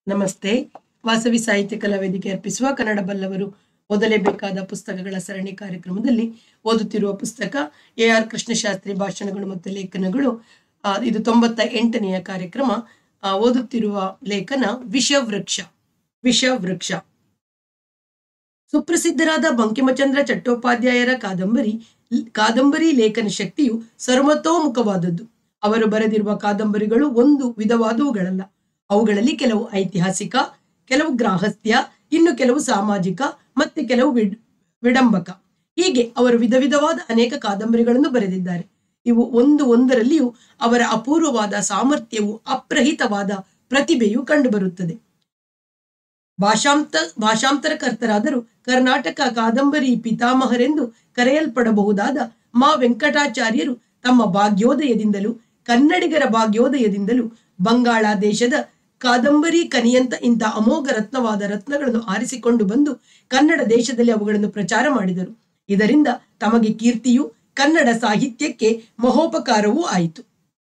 ನಮಸ್ತೆ ವಾಸವಿ ಸಾಹಿತ್ಯ ಕಲಾ ವೇದಿಕೆ ಅರ್ಪಿಸುವ ಕನ್ನಡ ಬಲ್ಲವರು ಓದಲೇಬೇಕಾದ ಪುಸ್ತಕಗಳ ಸರಣಿ ಕಾರ್ಯಕ್ರಮದಲ್ಲಿ ಓದುತ್ತಿರುವ ಪುಸ್ತಕ ಎ ಆರ್ ಕೃಷ್ಣಶಾಸ್ತ್ರಿ ಭಾಷಣಗಳು ಮತ್ತು ಲೇಖನಗಳು ಆ, ಇದು ತೊಂಬತ್ತ ಎಂಟನೆಯ ಕಾರ್ಯಕ್ರಮ ಆ, ಓದುತ್ತಿರುವ ಲೇಖನ ವಿಷವೃಕ್ಷ ವಿಷವೃಕ್ಷ ಸುಪ್ರಸಿದ್ಧರಾದ ಬಂಕಿಮಚಂದ್ರ ಚಟ್ಟೋಪಾಧ್ಯಾಯರ ಕಾದಂಬರಿ ಕಾದಂಬರಿ ಲೇಖನ ಶಕ್ತಿಯು ಸರ್ವತೋಮುಖವಾದದ್ದು ಅವರು ಬರೆದಿರುವ ಕಾದಂಬರಿಗಳು ಒಂದು ವಿಧವಾದವುಗಳಲ್ಲ ಅವುಗಳಲ್ಲಿ ಕೆಲವು ಐತಿಹಾಸಿಕ ಕೆಲವು ಗ್ರಾಹಸ್ಥ್ಯ ಇನ್ನು ಕೆಲವು ಸಾಮಾಜಿಕ ಮತ್ತೆ ಕೆಲವು ವಿಡ್ ವಿಡಂಬಕ ಹೀಗೆ ಅವರು ವಿಧ ವಿಧವಾದ ಅನೇಕ ಕಾದಂಬರಿಗಳನ್ನು ಬರೆದಿದ್ದಾರೆ ಇವು ಒಂದು ಒಂದರಲ್ಲಿಯೂ ಅವರ ಅಪೂರ್ವವಾದ ಸಾಮರ್ಥ್ಯವು ಅಪ್ರಹಿತವಾದ ಪ್ರತಿಭೆಯು ಕಂಡುಬರುತ್ತದೆ ಭಾಷಾಂತ ಭಾಷಾಂತರಕರ್ತರಾದರೂ ಕರ್ನಾಟಕ ಕಾದಂಬರಿ ಪಿತಾಮಹರೆಂದು ಕರೆಯಲ್ಪಡಬಹುದಾದ ಮಾ ವೆಂಕಟಾಚಾರ್ಯರು ತಮ್ಮ ಭಾಗ್ಯೋದಯದಿಂದಲೂ ಕನ್ನಡಿಗರ ಭಾಗ್ಯೋದಯದಿಂದಲೂ ಬಂಗಾಳ ದೇಶದ ಕಾದಂಬರಿ ಕನಿಯಂತ ಇಂಥ ಅಮೋಘ ರತ್ನವಾದ ರತ್ನಗಳನ್ನು ಆರಿಸಿಕೊಂಡು ಬಂದು ಕನ್ನಡ ದೇಶದಲ್ಲಿ ಅವುಗಳನ್ನು ಪ್ರಚಾರ ಮಾಡಿದರು ಇದರಿಂದ ತಮಗೆ ಕೀರ್ತಿಯು ಕನ್ನಡ ಸಾಹಿತ್ಯಕ್ಕೆ ಮಹೋಪಕಾರವೂ ಆಯಿತು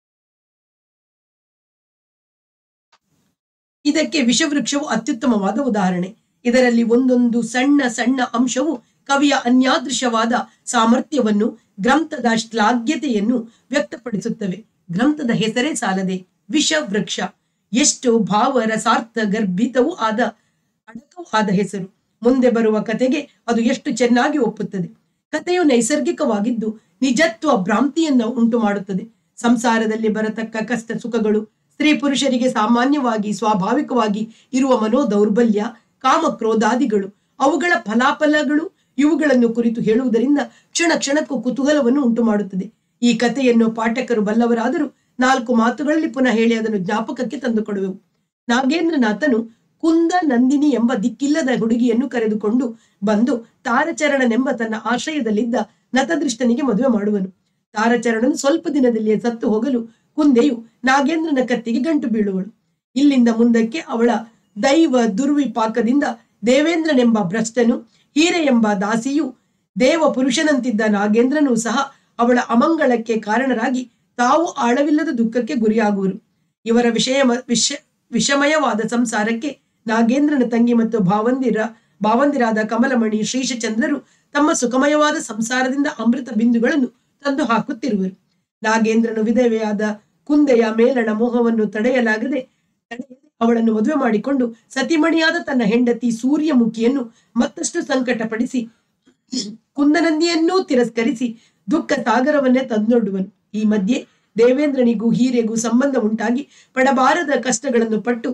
ಇದಕ್ಕೆ ವಿಷವೃಕ್ಷವು ಅತ್ಯುತ್ತಮವಾದ ಉದಾಹರಣೆ ಇದರಲ್ಲಿ ಒಂದೊಂದು ಸಣ್ಣ ಸಣ್ಣ ಅಂಶವು ಕವಿಯ ಅನ್ಯಾದೃಶವಾದ ಸಾಮರ್ಥ್ಯವನ್ನು ಗ್ರಂಥದ ಶ್ಲಾಘ್ಯತೆಯನ್ನು ವ್ಯಕ್ತಪಡಿಸುತ್ತವೆ ಗ್ರಂಥದ ಹೆಸರೇ ಸಾಲದೆ ವಿಷವೃಕ್ಷ ಎಷ್ಟು ಭಾವ ರಸಾರ್ಥ ಗರ್ಭಿತವೂ ಆದ ಅಡಕವೂ ಆದ ಹೆಸರು ಮುಂದೆ ಬರುವ ಕತೆಗೆ ಅದು ಎಷ್ಟು ಚೆನ್ನಾಗಿ ಒಪ್ಪುತ್ತದೆ ಕಥೆಯು ನೈಸರ್ಗಿಕವಾಗಿದ್ದು ನಿಜತ್ವ ಭ್ರಾಂತಿಯನ್ನ ಉಂಟು ಮಾಡುತ್ತದೆ ಸಂಸಾರದಲ್ಲಿ ಬರತಕ್ಕ ಕಷ್ಟ ಸುಖಗಳು ಸ್ತ್ರೀ ಪುರುಷರಿಗೆ ಸಾಮಾನ್ಯವಾಗಿ ಸ್ವಾಭಾವಿಕವಾಗಿ ಇರುವ ಮನೋ ದೌರ್ಬಲ್ಯ ಕಾಮ ಕ್ರೋಧಾದಿಗಳು ಅವುಗಳ ಫಲಾಫಲಗಳು ಇವುಗಳನ್ನು ಕುರಿತು ಹೇಳುವುದರಿಂದ ಕ್ಷಣ ಕ್ಷಣಕ್ಕೂ ಕುತೂಹಲವನ್ನು ಉಂಟು ಮಾಡುತ್ತದೆ ಈ ಕಥೆಯನ್ನು ಪಾಠಕರು ಬಲ್ಲವರಾದರೂ ನಾಲ್ಕು ಮಾತುಗಳಲ್ಲಿ ಪುನಃ ಹೇಳಿ ಅದನ್ನು ಜ್ಞಾಪಕಕ್ಕೆ ತಂದುಕೊಡುವೆವು ನಾಗೇಂದ್ರನಾಥನು ಕುಂದ ನಂದಿನಿ ಎಂಬ ದಿಕ್ಕಿಲ್ಲದ ಹುಡುಗಿಯನ್ನು ಕರೆದುಕೊಂಡು ಬಂದು ತಾರಚರಣನೆಂಬ ತನ್ನ ಆಶ್ರಯದಲ್ಲಿದ್ದ ನತದೃಷ್ಟನಿಗೆ ಮದುವೆ ಮಾಡುವನು ತಾರಚರಣನು ಸ್ವಲ್ಪ ದಿನದಲ್ಲಿಯೇ ಸತ್ತು ಹೋಗಲು ಕುಂದೆಯು ನಾಗೇಂದ್ರನ ಕತ್ತಿಗೆ ಗಂಟು ಬೀಳುವಳು ಇಲ್ಲಿಂದ ಮುಂದಕ್ಕೆ ಅವಳ ದೈವ ದುರ್ವಿಪಾಕದಿಂದ ದೇವೇಂದ್ರನೆಂಬ ಭ್ರಷ್ಟನು ಹೀರೆ ಎಂಬ ದಾಸಿಯು ದೇವ ಪುರುಷನಂತಿದ್ದ ನಾಗೇಂದ್ರನೂ ಸಹ ಅವಳ ಅಮಂಗಳಕ್ಕೆ ಕಾರಣರಾಗಿ ತಾವು ಆಳವಿಲ್ಲದ ದುಃಖಕ್ಕೆ ಗುರಿಯಾಗುವರು ಇವರ ವಿಷಯ ವಿಷ ವಿಷಮಯವಾದ ಸಂಸಾರಕ್ಕೆ ನಾಗೇಂದ್ರನ ತಂಗಿ ಮತ್ತು ಭಾವಂದಿರ ಭಾವಂದಿರಾದ ಕಮಲಮಣಿ ಶ್ರೀಶಚಂದ್ರರು ತಮ್ಮ ಸುಖಮಯವಾದ ಸಂಸಾರದಿಂದ ಅಮೃತ ಬಿಂದುಗಳನ್ನು ತಂದು ಹಾಕುತ್ತಿರುವರು ನಾಗೇಂದ್ರನು ವಿಧವೆಯಾದ ಕುಂದೆಯ ಮೇಲಣ ಮೋಹವನ್ನು ತಡೆಯಲಾಗದೆ ತಡೆಯದೆ ಅವಳನ್ನು ಮದುವೆ ಮಾಡಿಕೊಂಡು ಸತಿಮಣಿಯಾದ ತನ್ನ ಹೆಂಡತಿ ಸೂರ್ಯಮುಖಿಯನ್ನು ಮತ್ತಷ್ಟು ಸಂಕಟಪಡಿಸಿ ಕುಂದನಂದಿಯನ್ನೂ ತಿರಸ್ಕರಿಸಿ ದುಃಖ ಸಾಗರವನ್ನೇ ತಂದೊಡ್ಡುವನು ಈ ಮಧ್ಯೆ ದೇವೇಂದ್ರನಿಗೂ ಹೀರೆಗೂ ಸಂಬಂಧ ಉಂಟಾಗಿ ಪಡಬಾರದ ಕಷ್ಟಗಳನ್ನು ಪಟ್ಟು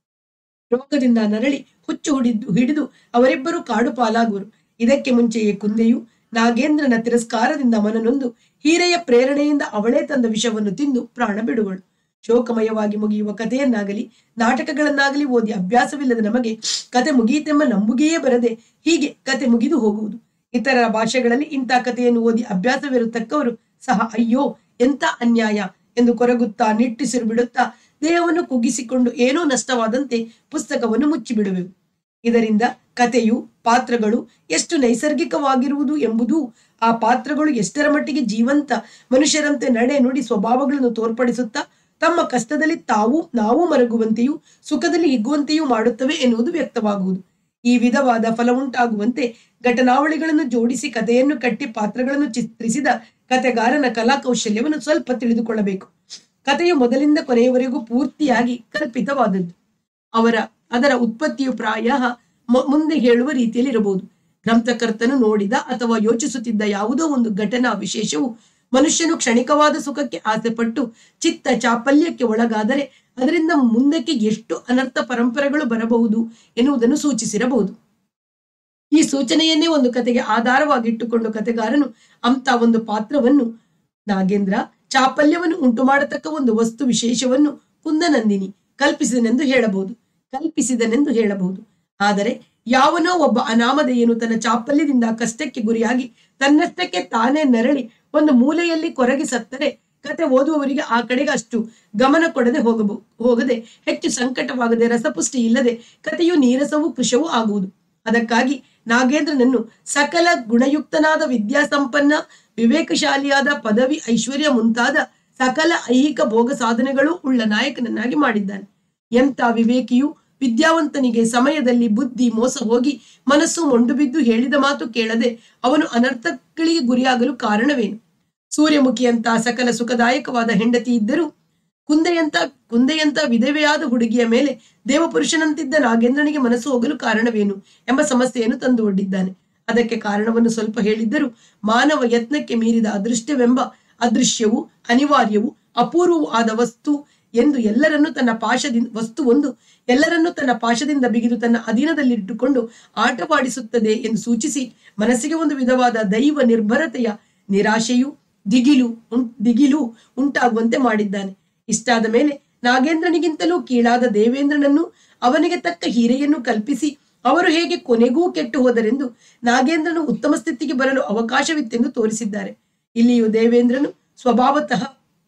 ರೋಗದಿಂದ ನರಳಿ ಹುಚ್ಚು ಹುಡಿದು ಹಿಡಿದು ಅವರಿಬ್ಬರು ಕಾಡು ಪಾಲಾಗುವರು ಇದಕ್ಕೆ ಮುಂಚೆಯೇ ಕುಂದೆಯು ನಾಗೇಂದ್ರನ ತಿರಸ್ಕಾರದಿಂದ ಮನನೊಂದು ಹೀರೆಯ ಪ್ರೇರಣೆಯಿಂದ ಅವಳೇ ತಂದ ವಿಷವನ್ನು ತಿಂದು ಪ್ರಾಣ ಬಿಡುವಳು ಶೋಕಮಯವಾಗಿ ಮುಗಿಯುವ ಕಥೆಯನ್ನಾಗಲಿ ನಾಟಕಗಳನ್ನಾಗಲಿ ಓದಿ ಅಭ್ಯಾಸವಿಲ್ಲದ ನಮಗೆ ಕತೆ ಮುಗಿಯಿತೆಂಬ ನಂಬುಗೆಯೇ ಬರದೆ ಹೀಗೆ ಕತೆ ಮುಗಿದು ಹೋಗುವುದು ಇತರ ಭಾಷೆಗಳಲ್ಲಿ ಇಂಥ ಕಥೆಯನ್ನು ಓದಿ ಅಭ್ಯಾಸವಿರತಕ್ಕವರು ಸಹ ಅಯ್ಯೋ ಎಂತ ಅನ್ಯಾಯ ಎಂದು ಕೊರಗುತ್ತಾ ನಿಟ್ಟುಸಿರು ಬಿಡುತ್ತಾ ದೇಹವನ್ನು ಕುಗ್ಗಿಸಿಕೊಂಡು ಏನೋ ನಷ್ಟವಾದಂತೆ ಪುಸ್ತಕವನ್ನು ಮುಚ್ಚಿಬಿಡುವೆವು ಇದರಿಂದ ಕಥೆಯು ಪಾತ್ರಗಳು ಎಷ್ಟು ನೈಸರ್ಗಿಕವಾಗಿರುವುದು ಎಂಬುದು ಆ ಪಾತ್ರಗಳು ಎಷ್ಟರ ಮಟ್ಟಿಗೆ ಜೀವಂತ ಮನುಷ್ಯರಂತೆ ನಡೆ ನುಡಿ ಸ್ವಭಾವಗಳನ್ನು ತೋರ್ಪಡಿಸುತ್ತಾ ತಮ್ಮ ಕಷ್ಟದಲ್ಲಿ ತಾವು ನಾವು ಮರಗುವಂತೆಯೂ ಸುಖದಲ್ಲಿ ಹಿಗ್ಗುವಂತೆಯೂ ಮಾಡುತ್ತವೆ ಎನ್ನುವುದು ವ್ಯಕ್ತವಾಗುವುದು ಈ ವಿಧವಾದ ಫಲವುಂಟಾಗುವಂತೆ ಘಟನಾವಳಿಗಳನ್ನು ಜೋಡಿಸಿ ಕಥೆಯನ್ನು ಕಟ್ಟಿ ಪಾತ್ರಗಳನ್ನು ಚಿತ್ರಿಸಿದ ಕತೆಗಾರನ ಕಲಾ ಕೌಶಲ್ಯವನ್ನು ಸ್ವಲ್ಪ ತಿಳಿದುಕೊಳ್ಳಬೇಕು ಕಥೆಯು ಮೊದಲಿಂದ ಕೊನೆಯವರೆಗೂ ಪೂರ್ತಿಯಾಗಿ ಕಲ್ಪಿತವಾದದ್ದು ಅವರ ಅದರ ಉತ್ಪತ್ತಿಯು ಪ್ರಾಯ ಮುಂದೆ ಹೇಳುವ ರೀತಿಯಲ್ಲಿ ಇರಬಹುದು ಗ್ರಂಥಕರ್ತನು ನೋಡಿದ ಅಥವಾ ಯೋಚಿಸುತ್ತಿದ್ದ ಯಾವುದೋ ಒಂದು ಘಟನಾ ವಿಶೇಷವು ಮನುಷ್ಯನು ಕ್ಷಣಿಕವಾದ ಸುಖಕ್ಕೆ ಆಸೆಪಟ್ಟು ಚಿತ್ತ ಚಾಪಲ್ಯಕ್ಕೆ ಒಳಗಾದರೆ ಅದರಿಂದ ಮುಂದಕ್ಕೆ ಎಷ್ಟು ಅನರ್ಥ ಪರಂಪರೆಗಳು ಬರಬಹುದು ಎನ್ನುವುದನ್ನು ಸೂಚಿಸಿರಬಹುದು ಈ ಸೂಚನೆಯನ್ನೇ ಒಂದು ಕತೆಗೆ ಆಧಾರವಾಗಿಟ್ಟುಕೊಂಡು ಕತೆಗಾರನು ಅಂತ ಒಂದು ಪಾತ್ರವನ್ನು ನಾಗೇಂದ್ರ ಚಾಪಲ್ಯವನ್ನು ಉಂಟು ಮಾಡತಕ್ಕ ಒಂದು ವಸ್ತು ವಿಶೇಷವನ್ನು ಕುಂದನಂದಿನಿ ಕಲ್ಪಿಸಿದನೆಂದು ಹೇಳಬಹುದು ಕಲ್ಪಿಸಿದನೆಂದು ಹೇಳಬಹುದು ಆದರೆ ಯಾವನೋ ಒಬ್ಬ ಅನಾಮಧೇಯನು ತನ್ನ ಚಾಪಲ್ಯದಿಂದ ಕಷ್ಟಕ್ಕೆ ಗುರಿಯಾಗಿ ತನ್ನಷ್ಟಕ್ಕೆ ತಾನೇ ನರಳಿ ಒಂದು ಮೂಲೆಯಲ್ಲಿ ಕೊರಗಿ ಸತ್ತರೆ ಕತೆ ಓದುವವರಿಗೆ ಆ ಕಡೆಗೆ ಅಷ್ಟು ಗಮನ ಕೊಡದೆ ಹೋಗಬಹುದು ಹೋಗದೆ ಹೆಚ್ಚು ಸಂಕಟವಾಗದೆ ರಸಪುಷ್ಟಿ ಇಲ್ಲದೆ ಕಥೆಯು ನೀರಸವೂ ಕೃಶವೂ ಆಗುವುದು ಅದಕ್ಕಾಗಿ ನಾಗೇಂದ್ರನನ್ನು ಸಕಲ ಗುಣಯುಕ್ತನಾದ ವಿದ್ಯಾಸಂಪನ್ನ ವಿವೇಕಶಾಲಿಯಾದ ಪದವಿ ಐಶ್ವರ್ಯ ಮುಂತಾದ ಸಕಲ ಐಹಿಕ ಭೋಗ ಸಾಧನೆಗಳು ಉಳ್ಳ ನಾಯಕನನ್ನಾಗಿ ಮಾಡಿದ್ದಾನೆ ಎಂಥ ವಿವೇಕಿಯು ವಿದ್ಯಾವಂತನಿಗೆ ಸಮಯದಲ್ಲಿ ಬುದ್ಧಿ ಮೋಸ ಹೋಗಿ ಮನಸ್ಸು ಮೊಂಡು ಬಿದ್ದು ಹೇಳಿದ ಮಾತು ಕೇಳದೆ ಅವನು ಅನರ್ಥಗಳಿಗೆ ಗುರಿಯಾಗಲು ಕಾರಣವೇನು ಸೂರ್ಯಮುಖಿಯಂತ ಸಕಲ ಸುಖದಾಯಕವಾದ ಹೆಂಡತಿ ಇದ್ದರೂ ಕುಂದೆಯಂತ ಕುಂದೆಯಂತ ವಿಧವೆಯಾದ ಹುಡುಗಿಯ ಮೇಲೆ ದೇವಪುರುಷನಂತಿದ್ದ ನಾಗೇಂದ್ರನಿಗೆ ಮನಸ್ಸು ಹೋಗಲು ಕಾರಣವೇನು ಎಂಬ ಸಮಸ್ಯೆಯನ್ನು ತಂದು ಒಡ್ಡಿದ್ದಾನೆ ಅದಕ್ಕೆ ಕಾರಣವನ್ನು ಸ್ವಲ್ಪ ಹೇಳಿದ್ದರೂ ಮಾನವ ಯತ್ನಕ್ಕೆ ಮೀರಿದ ಅದೃಷ್ಟವೆಂಬ ಅದೃಶ್ಯವು ಅನಿವಾರ್ಯವು ಅಪೂರ್ವವೂ ಆದ ವಸ್ತು ಎಂದು ಎಲ್ಲರನ್ನೂ ತನ್ನ ಪಾಶದಿಂದ ವಸ್ತು ಒಂದು ಎಲ್ಲರನ್ನೂ ತನ್ನ ಪಾಶದಿಂದ ಬಿಗಿದು ತನ್ನ ಅಧೀನದಲ್ಲಿಟ್ಟುಕೊಂಡು ಆಟವಾಡಿಸುತ್ತದೆ ಎಂದು ಸೂಚಿಸಿ ಮನಸ್ಸಿಗೆ ಒಂದು ವಿಧವಾದ ದೈವ ನಿರ್ಭರತೆಯ ನಿರಾಶೆಯು ದಿಗಿಲು ಉಂ- ದಿಗಿಲು ಉಂಟಾಗುವಂತೆ ಮಾಡಿದ್ದಾನೆ ಇಷ್ಟಾದ ಮೇಲೆ ನಾಗೇಂದ್ರನಿಗಿಂತಲೂ ಕೀಳಾದ ದೇವೇಂದ್ರನನ್ನು ಅವನಿಗೆ ತಕ್ಕ ಹೀರೆಯನ್ನು ಕಲ್ಪಿಸಿ ಅವರು ಹೇಗೆ ಕೊನೆಗೂ ಕೆಟ್ಟು ಹೋದರೆಂದು ನಾಗೇಂದ್ರನು ಉತ್ತಮ ಸ್ಥಿತಿಗೆ ಬರಲು ಅವಕಾಶವಿತ್ತೆಂದು ತೋರಿಸಿದ್ದಾರೆ ಇಲ್ಲಿಯೂ ದೇವೇಂದ್ರನು ಸ್ವಭಾವತಃ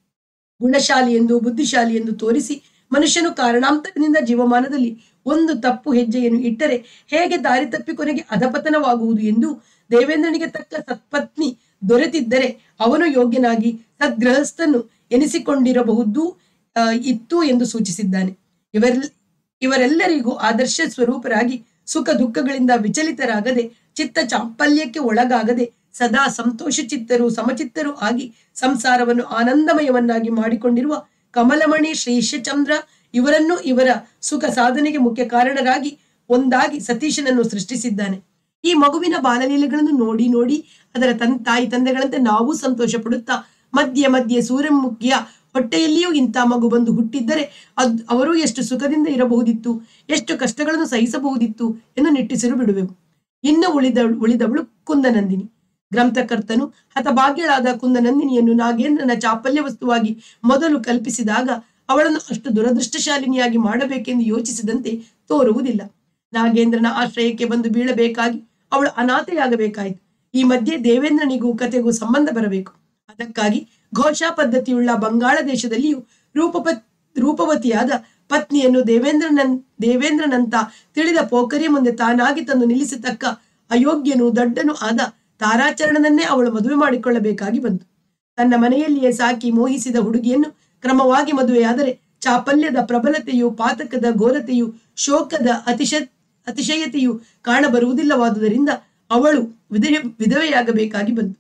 ಗುಣಶಾಲಿ ಎಂದು ಬುದ್ಧಿಶಾಲಿ ಎಂದು ತೋರಿಸಿ ಮನುಷ್ಯನು ಕಾರಣಾಂತರದಿಂದ ಜೀವಮಾನದಲ್ಲಿ ಒಂದು ತಪ್ಪು ಹೆಜ್ಜೆಯನ್ನು ಇಟ್ಟರೆ ಹೇಗೆ ದಾರಿ ತಪ್ಪಿ ಕೊನೆಗೆ ಅಧಪತನವಾಗುವುದು ಎಂದು ದೇವೇಂದ್ರನಿಗೆ ತಕ್ಕ ಸತ್ಪತ್ನಿ ದೊರೆತಿದ್ದರೆ ಅವನು ಯೋಗ್ಯನಾಗಿ ಸದ್ಗೃಹಸ್ಥನು ಎನಿಸಿಕೊಂಡಿರಬಹುದು ಆ, ಇತ್ತು ಎಂದು ಸೂಚಿಸಿದ್ದಾನೆ ಇವರೆಲ್ಲ ಇವರೆಲ್ಲರಿಗೂ ಆದರ್ಶ ಸ್ವರೂಪರಾಗಿ ಸುಖ ದುಃಖಗಳಿಂದ ವಿಚಲಿತರಾಗದೆ ಚಿತ್ತ ಚಾಪಲ್ಯಕ್ಕೆ ಒಳಗಾಗದೆ ಸದಾ ಸಂತೋಷ ಚಿತ್ತರು ಸಮಚಿತ್ತರು ಆಗಿ ಸಂಸಾರವನ್ನು ಆನಂದಮಯವನ್ನಾಗಿ ಮಾಡಿಕೊಂಡಿರುವ ಕಮಲಮಣಿ ಶ್ರೀಶಚಂದ್ರ ಇವರನ್ನು ಇವರ ಸುಖ ಸಾಧನೆಗೆ ಮುಖ್ಯ ಕಾರಣರಾಗಿ ಒಂದಾಗಿ ಸತೀಶನನ್ನು ಸೃಷ್ಟಿಸಿದ್ದಾನೆ ಈ ಮಗುವಿನ ಬಾಲಲೀಲೆಗಳನ್ನು ನೋಡಿ ನೋಡಿ ಅದರ ತನ್ ತಾಯಿ ತಂದೆಗಳಂತೆ ನಾವು ಸಂತೋಷ ಪಡುತ್ತಾ ಮಧ್ಯೆ ಮಧ್ಯೆ ಸೂರ್ಯಮುಖಿಯ ಹೊಟ್ಟೆಯಲ್ಲಿಯೂ ಇಂಥ ಮಗು ಬಂದು ಹುಟ್ಟಿದ್ದರೆ ಅದ್ ಅವರು ಎಷ್ಟು ಸುಖದಿಂದ ಇರಬಹುದಿತ್ತು ಎಷ್ಟು ಕಷ್ಟಗಳನ್ನು ಸಹಿಸಬಹುದಿತ್ತು ಎಂದು ನಿಟ್ಟಿಸಿರು ಬಿಡುವೆವು ಇನ್ನು ಉಳಿದ ಉಳಿದವಳು ಕುಂದನಂದಿನಿ ಗ್ರಂಥಕರ್ತನು ಹತಭಾಗ್ಯಳಾದ ಕುಂದನಂದಿನಿಯನ್ನು ನಾಗೇಂದ್ರನ ಚಾಪಲ್ಯ ವಸ್ತುವಾಗಿ ಮೊದಲು ಕಲ್ಪಿಸಿದಾಗ ಅವಳನ್ನು ಅಷ್ಟು ದುರದೃಷ್ಟಶಾಲಿನಿಯಾಗಿ ಮಾಡಬೇಕೆಂದು ಯೋಚಿಸಿದಂತೆ ತೋರುವುದಿಲ್ಲ ನಾಗೇಂದ್ರನ ಆಶ್ರಯಕ್ಕೆ ಬಂದು ಬೀಳಬೇಕಾಗಿ ಅವಳು ಅನಾಥೆಯಾಗಬೇಕಾಯಿತು ಈ ಮಧ್ಯೆ ದೇವೇಂದ್ರನಿಗೂ ಕತೆಗೂ ಸಂಬಂಧ ಬರಬೇಕು ಅದಕ್ಕಾಗಿ ಘೋಷಾ ಪದ್ಧತಿಯುಳ್ಳ ಬಂಗಾಳ ದೇಶದಲ್ಲಿಯೂ ರೂಪಪ ರೂಪವತಿಯಾದ ಪತ್ನಿಯನ್ನು ದೇವೇಂದ್ರನನ್ ದೇವೇಂದ್ರನಂತ ತಿಳಿದ ಪೋಖರಿಯ ಮುಂದೆ ತಾನಾಗಿ ತಂದು ನಿಲ್ಲಿಸತಕ್ಕ ಅಯೋಗ್ಯನು ದಡ್ಡನು ಆದ ತಾರಾಚರಣನನ್ನೇ ಅವಳು ಮದುವೆ ಮಾಡಿಕೊಳ್ಳಬೇಕಾಗಿ ಬಂತು ತನ್ನ ಮನೆಯಲ್ಲಿಯೇ ಸಾಕಿ ಮೋಹಿಸಿದ ಹುಡುಗಿಯನ್ನು ಕ್ರಮವಾಗಿ ಮದುವೆಯಾದರೆ ಚಾಪಲ್ಯದ ಪ್ರಬಲತೆಯು ಪಾತಕದ ಘೋರತೆಯು ಶೋಕದ ಅತಿಶ ಅತಿಶಯತೆಯು ಕಾಣಬರುವುದಿಲ್ಲವಾದುದರಿಂದ ಅವಳು ವಿಧವೆ ವಿಧವೆಯಾಗಬೇಕಾಗಿ ಬಂತು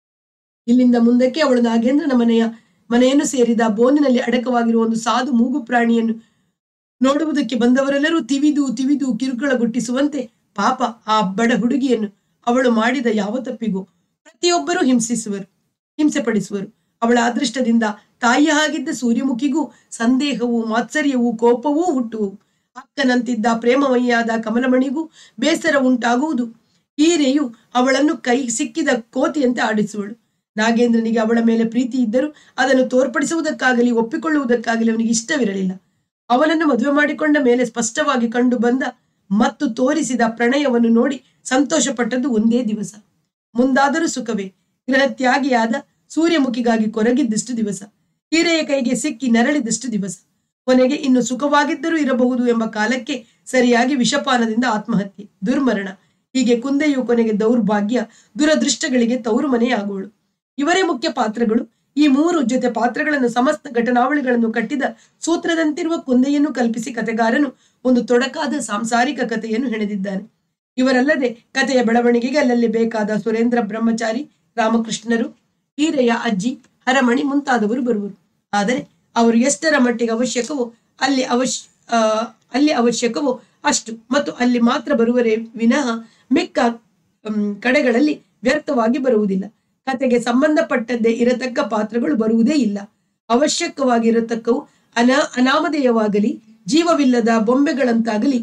ಇಲ್ಲಿಂದ ಮುಂದಕ್ಕೆ ಅವಳು ನಾಗೇಂದ್ರನ ಮನೆಯ ಮನೆಯನ್ನು ಸೇರಿದ ಬೋನಿನಲ್ಲಿ ಅಡಕವಾಗಿರುವ ಒಂದು ಸಾಧು ಮೂಗು ಪ್ರಾಣಿಯನ್ನು ನೋಡುವುದಕ್ಕೆ ಬಂದವರೆಲ್ಲರೂ ತಿವಿದು ತಿವಿದು ಕಿರುಕುಳಗುಟ್ಟಿಸುವಂತೆ ಪಾಪ ಆ ಬಡ ಹುಡುಗಿಯನ್ನು ಅವಳು ಮಾಡಿದ ಯಾವ ತಪ್ಪಿಗೂ ಪ್ರತಿಯೊಬ್ಬರೂ ಹಿಂಸಿಸುವರು ಹಿಂಸೆ ಪಡಿಸುವರು ಅವಳ ಅದೃಷ್ಟದಿಂದ ತಾಯಿಯ ಹಾಗಿದ್ದ ಸೂರ್ಯಮುಖಿಗೂ ಸಂದೇಹವು ಮಾತ್ಸರ್ಯವೂ ಕೋಪವೂ ಹುಟ್ಟುವವು ಅಕ್ಕನಂತಿದ್ದ ಪ್ರೇಮಮಯಿಯಾದ ಕಮಲಮಣಿಗೂ ಬೇಸರ ಉಂಟಾಗುವುದು ಈರೆಯು ಅವಳನ್ನು ಕೈ ಸಿಕ್ಕಿದ ಕೋತಿಯಂತೆ ಆಡಿಸುವಳು ನಾಗೇಂದ್ರನಿಗೆ ಅವಳ ಮೇಲೆ ಪ್ರೀತಿ ಇದ್ದರೂ ಅದನ್ನು ತೋರ್ಪಡಿಸುವುದಕ್ಕಾಗಲಿ ಒಪ್ಪಿಕೊಳ್ಳುವುದಕ್ಕಾಗಲಿ ಅವನಿಗೆ ಇಷ್ಟವಿರಲಿಲ್ಲ ಅವನನ್ನು ಮದುವೆ ಮಾಡಿಕೊಂಡ ಮೇಲೆ ಸ್ಪಷ್ಟವಾಗಿ ಕಂಡು ಬಂದ ಮತ್ತು ತೋರಿಸಿದ ಪ್ರಣಯವನ್ನು ನೋಡಿ ಸಂತೋಷಪಟ್ಟದ್ದು ಒಂದೇ ದಿವಸ ಮುಂದಾದರೂ ಸುಖವೇ ಗೃಹತ್ಯಾಗಿಯಾದ ಸೂರ್ಯಮುಖಿಗಾಗಿ ಕೊರಗಿದ್ದಷ್ಟು ದಿವಸ ಹೀರೆಯ ಕೈಗೆ ಸಿಕ್ಕಿ ನರಳಿದಷ್ಟು ದಿವಸ ಕೊನೆಗೆ ಇನ್ನು ಸುಖವಾಗಿದ್ದರೂ ಇರಬಹುದು ಎಂಬ ಕಾಲಕ್ಕೆ ಸರಿಯಾಗಿ ವಿಷಪಾನದಿಂದ ಆತ್ಮಹತ್ಯೆ ದುರ್ಮರಣ ಹೀಗೆ ಕುಂದೆಯು ಕೊನೆಗೆ ದೌರ್ಭಾಗ್ಯ ದುರದೃಷ್ಟಗಳಿಗೆ ತವರು ಮನೆಯಾಗುವಳು ಇವರೇ ಮುಖ್ಯ ಪಾತ್ರಗಳು ಈ ಮೂರು ಜೊತೆ ಪಾತ್ರಗಳನ್ನು ಸಮಸ್ತ ಘಟನಾವಳಿಗಳನ್ನು ಕಟ್ಟಿದ ಸೂತ್ರದಂತಿರುವ ಕುಂದೆಯನ್ನು ಕಲ್ಪಿಸಿ ಕತೆಗಾರನು ಒಂದು ತೊಡಕಾದ ಸಾಂಸಾರಿಕ ಕಥೆಯನ್ನು ಹೆಣೆದಿದ್ದಾನೆ ಇವರಲ್ಲದೆ ಕಥೆಯ ಬೆಳವಣಿಗೆಗೆ ಅಲ್ಲಲ್ಲಿ ಬೇಕಾದ ಸುರೇಂದ್ರ ಬ್ರಹ್ಮಚಾರಿ ರಾಮಕೃಷ್ಣರು ಹೀರೆಯ ಅಜ್ಜಿ ಹರಮಣಿ ಮುಂತಾದವರು ಬರುವರು ಆದರೆ ಅವರು ಎಷ್ಟರ ಮಟ್ಟಿಗೆ ಅವಶ್ಯಕವೋ ಅಲ್ಲಿ ಅವಶ್ಯ ಆ, ಅಲ್ಲಿ ಅವಶ್ಯಕವೋ ಅಷ್ಟು ಮತ್ತು ಅಲ್ಲಿ ಮಾತ್ರ ಬರುವರೇ ವಿನಃ ಮಿಕ್ಕ ಮ್, ಕಡೆಗಳಲ್ಲಿ ವ್ಯರ್ಥವಾಗಿ ಬರುವುದಿಲ್ಲ ಕತೆಗೆ ಸಂಬಂಧಪಟ್ಟದ್ದೇ ಇರತಕ್ಕ ಪಾತ್ರಗಳು ಬರುವುದೇ ಇಲ್ಲ ಅವಶ್ಯಕವಾಗಿರತಕ್ಕವು ಅನಾ ಅನಾಮಧೇಯವಾಗಲಿ ಜೀವವಿಲ್ಲದ ಬೊಂಬೆಗಳಂತಾಗಲಿ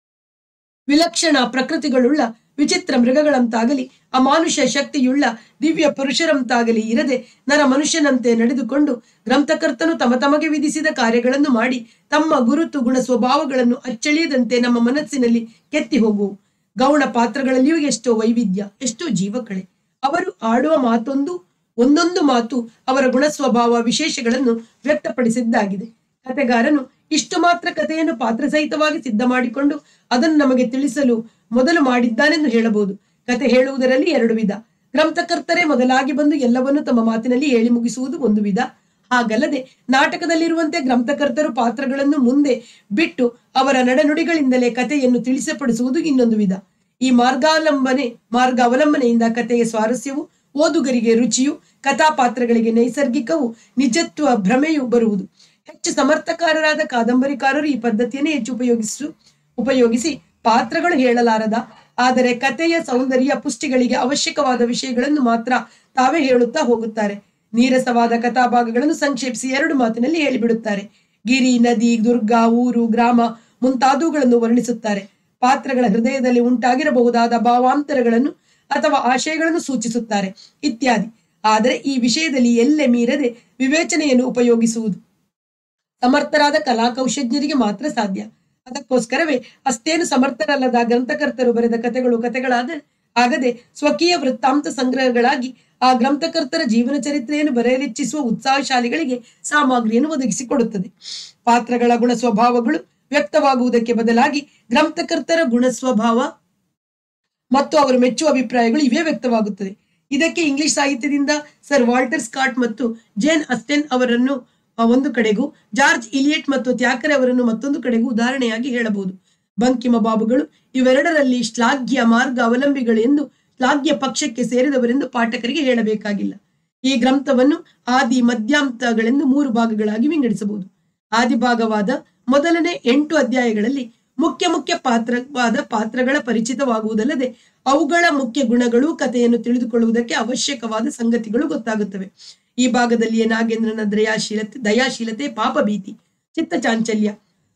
ವಿಲಕ್ಷಣ ಪ್ರಕೃತಿಗಳುಳ್ಳ ವಿಚಿತ್ರ ಮೃಗಗಳಂತಾಗಲಿ ಅಮಾನುಷ ಶಕ್ತಿಯುಳ್ಳ ದಿವ್ಯ ಪುರುಷರಂತಾಗಲಿ ಇರದೆ ನರ ಮನುಷ್ಯನಂತೆ ನಡೆದುಕೊಂಡು ಗ್ರಂಥಕರ್ತನು ತಮ ತಮಗೆ ವಿಧಿಸಿದ ಕಾರ್ಯಗಳನ್ನು ಮಾಡಿ ತಮ್ಮ ಗುರುತು ಗುಣ ಸ್ವಭಾವಗಳನ್ನು ಅಚ್ಚಳಿಯದಂತೆ ನಮ್ಮ ಮನಸ್ಸಿನಲ್ಲಿ ಕೆತ್ತಿ ಹೋಗುವು ಗೌಣ ಪಾತ್ರಗಳಲ್ಲಿಯೂ ಎಷ್ಟೋ ವೈವಿಧ್ಯ ಎಷ್ಟೋ ಜೀವಕಳೆ ಅವರು ಆಡುವ ಮಾತೊಂದು ಒಂದೊಂದು ಮಾತು ಅವರ ಗುಣ ಸ್ವಭಾವ ವಿಶೇಷಗಳನ್ನು ವ್ಯಕ್ತಪಡಿಸಿದ್ದಾಗಿದೆ ಕತೆಗಾರನು ಇಷ್ಟು ಮಾತ್ರ ಕಥೆಯನ್ನು ಪಾತ್ರಸಹಿತವಾಗಿ ಸಿದ್ಧ ಮಾಡಿಕೊಂಡು ಅದನ್ನು ನಮಗೆ ತಿಳಿಸಲು ಮೊದಲು ಮಾಡಿದ್ದಾನೆಂದು ಹೇಳಬಹುದು ಕತೆ ಹೇಳುವುದರಲ್ಲಿ ಎರಡು ವಿಧ ಗ್ರಂಥಕರ್ತರೇ ಮೊದಲಾಗಿ ಬಂದು ಎಲ್ಲವನ್ನೂ ತಮ್ಮ ಮಾತಿನಲ್ಲಿ ಹೇಳಿ ಮುಗಿಸುವುದು ಒಂದು ವಿಧ ಹಾಗಲ್ಲದೆ ನಾಟಕದಲ್ಲಿರುವಂತೆ ಗ್ರಂಥಕರ್ತರು ಪಾತ್ರಗಳನ್ನು ಮುಂದೆ ಬಿಟ್ಟು ಅವರ ನಡೆನುಡಿಗಳಿಂದಲೇ ಕಥೆಯನ್ನು ತಿಳಿಸಪಡಿಸುವುದು ಇನ್ನೊಂದು ವಿಧ ಈ ಮಾರ್ಗಾವಲಂಬನೆ ಮಾರ್ಗ ಅವಲಂಬನೆಯಿಂದ ಕಥೆಯ ಸ್ವಾರಸ್ಯವು ಓದುಗರಿಗೆ ರುಚಿಯು ಕಥಾಪಾತ್ರಗಳಿಗೆ ನೈಸರ್ಗಿಕವು ನಿಜತ್ವ ಭ್ರಮೆಯು ಬರುವುದು ಹೆಚ್ಚು ಸಮರ್ಥಕಾರರಾದ ಕಾದಂಬರಿಕಾರರು ಈ ಪದ್ಧತಿಯನ್ನೇ ಹೆಚ್ಚು ಉಪಯೋಗಿಸು ಉಪಯೋಗಿಸಿ ಪಾತ್ರಗಳು ಹೇಳಲಾರದ ಆದರೆ ಕಥೆಯ ಸೌಂದರ್ಯ ಪುಷ್ಟಿಗಳಿಗೆ ಅವಶ್ಯಕವಾದ ವಿಷಯಗಳನ್ನು ಮಾತ್ರ ತಾವೇ ಹೇಳುತ್ತಾ ಹೋಗುತ್ತಾರೆ ನೀರಸವಾದ ಕಥಾಭಾಗಗಳನ್ನು ಸಂಕ್ಷೇಪಿಸಿ ಎರಡು ಮಾತಿನಲ್ಲಿ ಹೇಳಿಬಿಡುತ್ತಾರೆ ಗಿರಿ ನದಿ ದುರ್ಗ ಊರು ಗ್ರಾಮ ಮುಂತಾದವುಗಳನ್ನು ವರ್ಣಿಸುತ್ತಾರೆ ಪಾತ್ರಗಳ ಹೃದಯದಲ್ಲಿ ಉಂಟಾಗಿರಬಹುದಾದ ಭಾವಾಂತರಗಳನ್ನು ಅಥವಾ ಆಶಯಗಳನ್ನು ಸೂಚಿಸುತ್ತಾರೆ ಇತ್ಯಾದಿ ಆದರೆ ಈ ವಿಷಯದಲ್ಲಿ ಎಲ್ಲೆ ಮೀರದೆ ವಿವೇಚನೆಯನ್ನು ಉಪಯೋಗಿಸುವುದು ಸಮರ್ಥರಾದ ಕಲಾಕೌಶಜ್ಞರಿಗೆ ಮಾತ್ರ ಸಾಧ್ಯ ಅದಕ್ಕೋಸ್ಕರವೇ ಅಷ್ಟೇನು ಸಮರ್ಥರಲ್ಲದ ಗ್ರಂಥಕರ್ತರು ಬರೆದ ಕಥೆಗಳು ಕಥೆಗಳಾದ ಆಗದೆ ಸ್ವಕೀಯ ವೃತ್ತಾಂತ ಸಂಗ್ರಹಗಳಾಗಿ ಆ ಗ್ರಂಥಕರ್ತರ ಜೀವನ ಚರಿತ್ರೆಯನ್ನು ಬರೆಯಲಿಚ್ಛಿಸುವ ಉತ್ಸಾಹಶಾಲಿಗಳಿಗೆ ಸಾಮಗ್ರಿಯನ್ನು ಒದಗಿಸಿಕೊಡುತ್ತದೆ ಪಾತ್ರಗಳ ಗುಣ ಸ್ವಭಾವಗಳು ವ್ಯಕ್ತವಾಗುವುದಕ್ಕೆ ಬದಲಾಗಿ ಗ್ರಂಥಕರ್ತರ ಗುಣ ಸ್ವಭಾವ ಮತ್ತು ಅವರು ಮೆಚ್ಚುವ ಅಭಿಪ್ರಾಯಗಳು ಇವೇ ವ್ಯಕ್ತವಾಗುತ್ತದೆ ಇದಕ್ಕೆ ಇಂಗ್ಲಿಷ್ ಸಾಹಿತ್ಯದಿಂದ ಸರ್ ವಾಲ್ಟರ್ ಸ್ಕಾಟ್ ಮತ್ತು ಜೇನ್ ಅಸ್ಟೆನ್ ಅವರನ್ನು ಆ, ಒಂದು ಕಡೆಗೂ ಜಾರ್ಜ್ ಇಲಿಯಟ್ ಮತ್ತು ತ್ಯಾಕರೆ ಅವರನ್ನು ಮತ್ತೊಂದು ಕಡೆಗೂ ಉದಾಹರಣೆಯಾಗಿ ಹೇಳಬಹುದು ಬಂಕಿಮ ಬಾಬುಗಳು ಇವೆರಡರಲ್ಲಿ ಶ್ಲಾಘ್ಯ ಮಾರ್ಗ ಅವಲಂಬಿಗಳೆಂದು ಶ್ಲಾಘ್ಯ ಪಕ್ಷಕ್ಕೆ ಸೇರಿದವರೆಂದು ಪಾಠಕರಿಗೆ ಹೇಳಬೇಕಾಗಿಲ್ಲ ಈ ಗ್ರಂಥವನ್ನು ಆದಿ ಮಧ್ಯಾಂತಗಳೆಂದು ಮೂರು ಭಾಗಗಳಾಗಿ ವಿಂಗಡಿಸಬಹುದು ಆದಿಭಾಗವಾದ ಮೊದಲನೇ ಎಂಟು ಅಧ್ಯಾಯಗಳಲ್ಲಿ ಮುಖ್ಯ ಮುಖ್ಯ ಪಾತ್ರವಾದ ಪಾತ್ರಗಳ ಪರಿಚಿತವಾಗುವುದಲ್ಲದೆ ಅವುಗಳ ಮುಖ್ಯ ಗುಣಗಳು ಕಥೆಯನ್ನು ತಿಳಿದುಕೊಳ್ಳುವುದಕ್ಕೆ ಅವಶ್ಯಕವಾದ ಸಂಗತಿಗಳು ಗೊತ್ತಾಗುತ್ತವೆ ಈ ಭಾಗದಲ್ಲಿಯೇ ನಾಗೇಂದ್ರನ ದಯಾಶೀಲತೆ ದಯಾಶೀಲತೆ ಪಾಪಭೀತಿ ಚಿತ್ತ ಚಾಂಚಲ್ಯ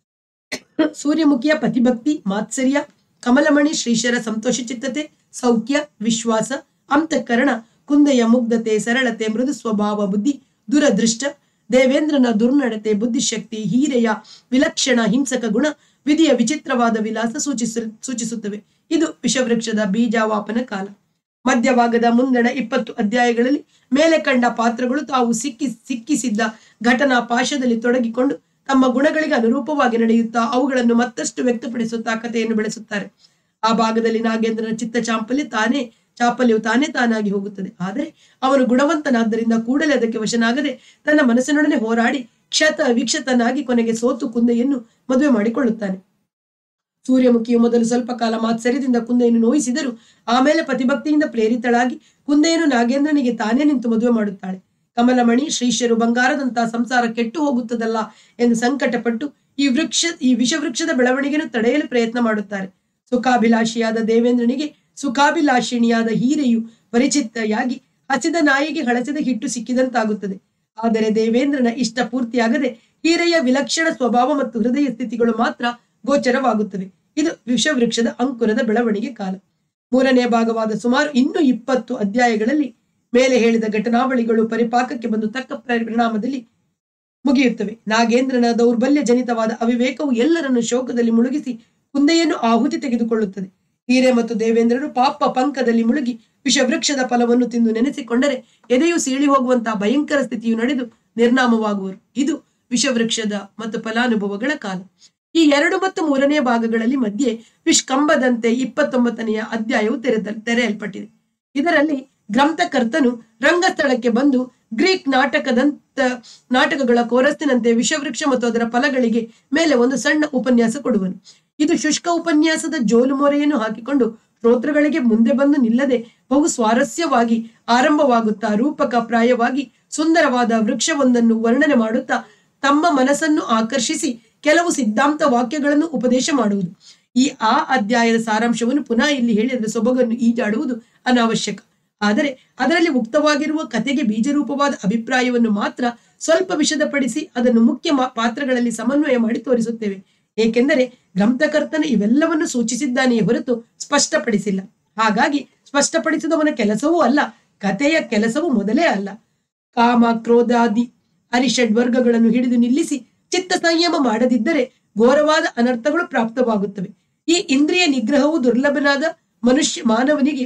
ಸೂರ್ಯಮುಖಿಯ ಪತಿಭಕ್ತಿ ಮಾತ್ಸರ್ಯ ಕಮಲಮಣಿ ಶ್ರೀಶರ ಸಂತೋಷ ಚಿತ್ತತೆ ಸೌಖ್ಯ ವಿಶ್ವಾಸ ಅಂತಃಕರಣ ಕುಂದೆಯ ಮುಗ್ಧತೆ ಸರಳತೆ ಮೃದು ಸ್ವಭಾವ ಬುದ್ಧಿ ದುರದೃಷ್ಟ ದೇವೇಂದ್ರನ ದುರ್ನಡತೆ ಬುದ್ಧಿಶಕ್ತಿ ಹೀರೆಯ ವಿಲಕ್ಷಣ ಹಿಂಸಕ ಗುಣ ವಿಧಿಯ ವಿಚಿತ್ರವಾದ ವಿಲಾಸ ಸೂಚಿಸ ಸೂಚಿಸುತ್ತವೆ ಇದು ವಿಷವೃಕ್ಷದ ಬೀಜಾವಾಪನ ಕಾಲ ಮಧ್ಯಭಾಗದ ಮುಂದಣ ಇಪ್ಪತ್ತು ಅಧ್ಯಾಯಗಳಲ್ಲಿ ಮೇಲೆ ಕಂಡ ಪಾತ್ರಗಳು ತಾವು ಸಿಕ್ಕಿ ಸಿಕ್ಕಿಸಿದ್ದ ಘಟನಾ ಪಾಶದಲ್ಲಿ ತೊಡಗಿಕೊಂಡು ತಮ್ಮ ಗುಣಗಳಿಗೆ ಅನುರೂಪವಾಗಿ ನಡೆಯುತ್ತಾ ಅವುಗಳನ್ನು ಮತ್ತಷ್ಟು ವ್ಯಕ್ತಪಡಿಸುತ್ತಾ ಕಥೆಯನ್ನು ಬೆಳೆಸುತ್ತಾರೆ ಆ ಭಾಗದಲ್ಲಿ ನಾಗೇಂದ್ರನ ಚಿತ್ತ ಚಾಂಪಲ್ಯ ತಾನೇ ಚಾಪಲ್ಯವು ತಾನೇ ತಾನಾಗಿ ಹೋಗುತ್ತದೆ ಆದರೆ ಅವನು ಗುಣವಂತನಾದ್ದರಿಂದ ಕೂಡಲೇ ಅದಕ್ಕೆ ವಶನಾಗದೆ ತನ್ನ ಮನಸ್ಸಿನೊಡನೆ ಹೋರಾಡಿ ಕ್ಷತ ವಿಕ್ಷತನಾಗಿ ಕೊನೆಗೆ ಸೋತು ಕುಂದೆಯನ್ನು ಮದುವೆ ಮಾಡಿಕೊಳ್ಳುತ್ತಾನೆ ಸೂರ್ಯಮುಖಿಯು ಮೊದಲು ಸ್ವಲ್ಪ ಕಾಲ ಮಾತ್ಸರ್ಯದಿಂದ ಕುಂದೆಯನ್ನು ನೋಯಿಸಿದರು ಆಮೇಲೆ ಪ್ರತಿಭಕ್ತಿಯಿಂದ ಪ್ರೇರಿತಳಾಗಿ ಕುಂದೆಯನ್ನು ನಾಗೇಂದ್ರನಿಗೆ ತಾನೇ ನಿಂತು ಮದುವೆ ಮಾಡುತ್ತಾಳೆ ಕಮಲಮಣಿ ಶ್ರೀಶರು ಬಂಗಾರದಂತಹ ಸಂಸಾರ ಕೆಟ್ಟು ಹೋಗುತ್ತದಲ್ಲ ಎಂದು ಸಂಕಟಪಟ್ಟು ಈ ವೃಕ್ಷ ಈ ವಿಷವೃಕ್ಷದ ಬೆಳವಣಿಗೆಯನ್ನು ತಡೆಯಲು ಪ್ರಯತ್ನ ಮಾಡುತ್ತಾರೆ ಸುಖಾಭಿಲಾಷಿಯಾದ ದೇವೇಂದ್ರನಿಗೆ ಸುಖಾಭಿಲಾಷಿಣಿಯಾದ ಹೀರೆಯು ಪರಿಚಿತೆಯಾಗಿ ಹಸಿದ ನಾಯಿಗೆ ಹಳಸಿದ ಹಿಟ್ಟು ಸಿಕ್ಕಿದಂತಾಗುತ್ತದೆ ಆದರೆ ದೇವೇಂದ್ರನ ಇಷ್ಟ ಪೂರ್ತಿಯಾಗದೆ ಹೀರೆಯ ವಿಲಕ್ಷಣ ಸ್ವಭಾವ ಮತ್ತು ಹೃದಯ ಸ್ಥಿತಿಗಳು ಮಾತ್ರ ಗೋಚರವಾಗುತ್ತವೆ ಇದು ವಿಷವೃಕ್ಷದ ಅಂಕುರದ ಬೆಳವಣಿಗೆ ಕಾಲ ಮೂರನೇ ಭಾಗವಾದ ಸುಮಾರು ಇನ್ನೂ ಇಪ್ಪತ್ತು ಅಧ್ಯಾಯಗಳಲ್ಲಿ ಮೇಲೆ ಹೇಳಿದ ಘಟನಾವಳಿಗಳು ಪರಿಪಾಕಕ್ಕೆ ಬಂದು ತಕ್ಕ ಪರಿಣಾಮದಲ್ಲಿ ಮುಗಿಯುತ್ತವೆ ನಾಗೇಂದ್ರನ ದೌರ್ಬಲ್ಯ ಜನಿತವಾದ ಅವಿವೇಕವು ಎಲ್ಲರನ್ನು ಶೋಕದಲ್ಲಿ ಮುಳುಗಿಸಿ ಕುಂದೆಯನ್ನು ಆಹುತಿ ತೆಗೆದುಕೊಳ್ಳುತ್ತದೆ ಹೀರೆ ಮತ್ತು ದೇವೇಂದ್ರರು ಪಾಪ ಪಂಕದಲ್ಲಿ ಮುಳುಗಿ ವಿಷವೃಕ್ಷದ ಫಲವನ್ನು ತಿಂದು ನೆನೆಸಿಕೊಂಡರೆ ಎದೆಯು ಸೀಳಿ ಹೋಗುವಂತಹ ಭಯಂಕರ ಸ್ಥಿತಿಯು ನಡೆದು ನಿರ್ನಾಮವಾಗುವರು ಇದು ವಿಷವೃಕ್ಷದ ಮತ್ತು ಫಲಾನುಭವಗಳ ಕಾಲ ಈ ಎರಡು ಮತ್ತು ಮೂರನೇ ಭಾಗಗಳಲ್ಲಿ ಮಧ್ಯೆ ವಿಷ್ಕಂಬದಂತೆ ಇಪ್ಪತ್ತೊಂಬತ್ತನೆಯ ಅಧ್ಯಾಯವು ತೆರೆದ ತೆರೆಯಲ್ಪಟ್ಟಿದೆ ಇದರಲ್ಲಿ ಗ್ರಂಥಕರ್ತನು ರಂಗಸ್ಥಳಕ್ಕೆ ಬಂದು ಗ್ರೀಕ್ ನಾಟಕದಂತ ನಾಟಕಗಳ ಕೋರಸ್ತಿನಂತೆ ವಿಷವೃಕ್ಷ ಮತ್ತು ಅದರ ಫಲಗಳಿಗೆ ಮೇಲೆ ಒಂದು ಸಣ್ಣ ಉಪನ್ಯಾಸ ಕೊಡುವನು ಇದು ಶುಷ್ಕ ಉಪನ್ಯಾಸದ ಜೋಲು ಮೊರೆಯನ್ನು ಹಾಕಿಕೊಂಡು ಶ್ರೋತೃಗಳಿಗೆ ಮುಂದೆ ಬಂದು ನಿಲ್ಲದೆ ಬಹು ಸ್ವಾರಸ್ಯವಾಗಿ ಆರಂಭವಾಗುತ್ತಾ ರೂಪಕ ಪ್ರಾಯವಾಗಿ ಸುಂದರವಾದ ವೃಕ್ಷವೊಂದನ್ನು ವರ್ಣನೆ ಮಾಡುತ್ತಾ ತಮ್ಮ ಮನಸ್ಸನ್ನು ಆಕರ್ಷಿಸಿ ಕೆಲವು ಸಿದ್ಧಾಂತ ವಾಕ್ಯಗಳನ್ನು ಉಪದೇಶ ಮಾಡುವುದು ಈ ಆ ಅಧ್ಯಾಯದ ಸಾರಾಂಶವನ್ನು ಪುನಃ ಇಲ್ಲಿ ಹೇಳಿ ಅದರ ಸೊಬಗನ್ನು ಈಜಾಡುವುದು ಅನಾವಶ್ಯಕ ಆದರೆ ಅದರಲ್ಲಿ ಮುಕ್ತವಾಗಿರುವ ಕತೆಗೆ ಬೀಜರೂಪವಾದ ಅಭಿಪ್ರಾಯವನ್ನು ಮಾತ್ರ ಸ್ವಲ್ಪ ವಿಷದಪಡಿಸಿ ಅದನ್ನು ಮುಖ್ಯ ಮಾ- ಪಾತ್ರಗಳಲ್ಲಿ ಸಮನ್ವಯ ಮಾಡಿ ತೋರಿಸುತ್ತೇವೆ ಏಕೆಂದರೆ ಗ್ರಂಥಕರ್ತನು ಇವೆಲ್ಲವನ್ನು ಸೂಚಿಸಿದ್ದಾನೆಯೇ ಹೊರತು ಸ್ಪಷ್ಟಪಡಿಸಿಲ್ಲ ಹಾಗಾಗಿ ಸ್ಪಷ್ಟಪಡಿಸಿದವನ ಕೆಲಸವೂ ಅಲ್ಲ ಕಥೆಯ ಕೆಲಸವೂ ಮೊದಲೇ ಅಲ್ಲ ಕಾಮ ಕ್ರೋಧಾದಿ ಅರಿಷಡ್ ವರ್ಗಗಳನ್ನು ಹಿಡಿದು ನಿಲ್ಲಿಸಿ ಚಿತ್ತ ಸಂಯಮ ಮಾಡದಿದ್ದರೆ ಘೋರವಾದ ಅನರ್ಥಗಳು ಪ್ರಾಪ್ತವಾಗುತ್ತವೆ ಈ ಇಂದ್ರಿಯ ನಿಗ್ರಹವು ದುರ್ಲಭನಾದ ಮನುಷ್ಯ ಮಾನವನಿಗೆ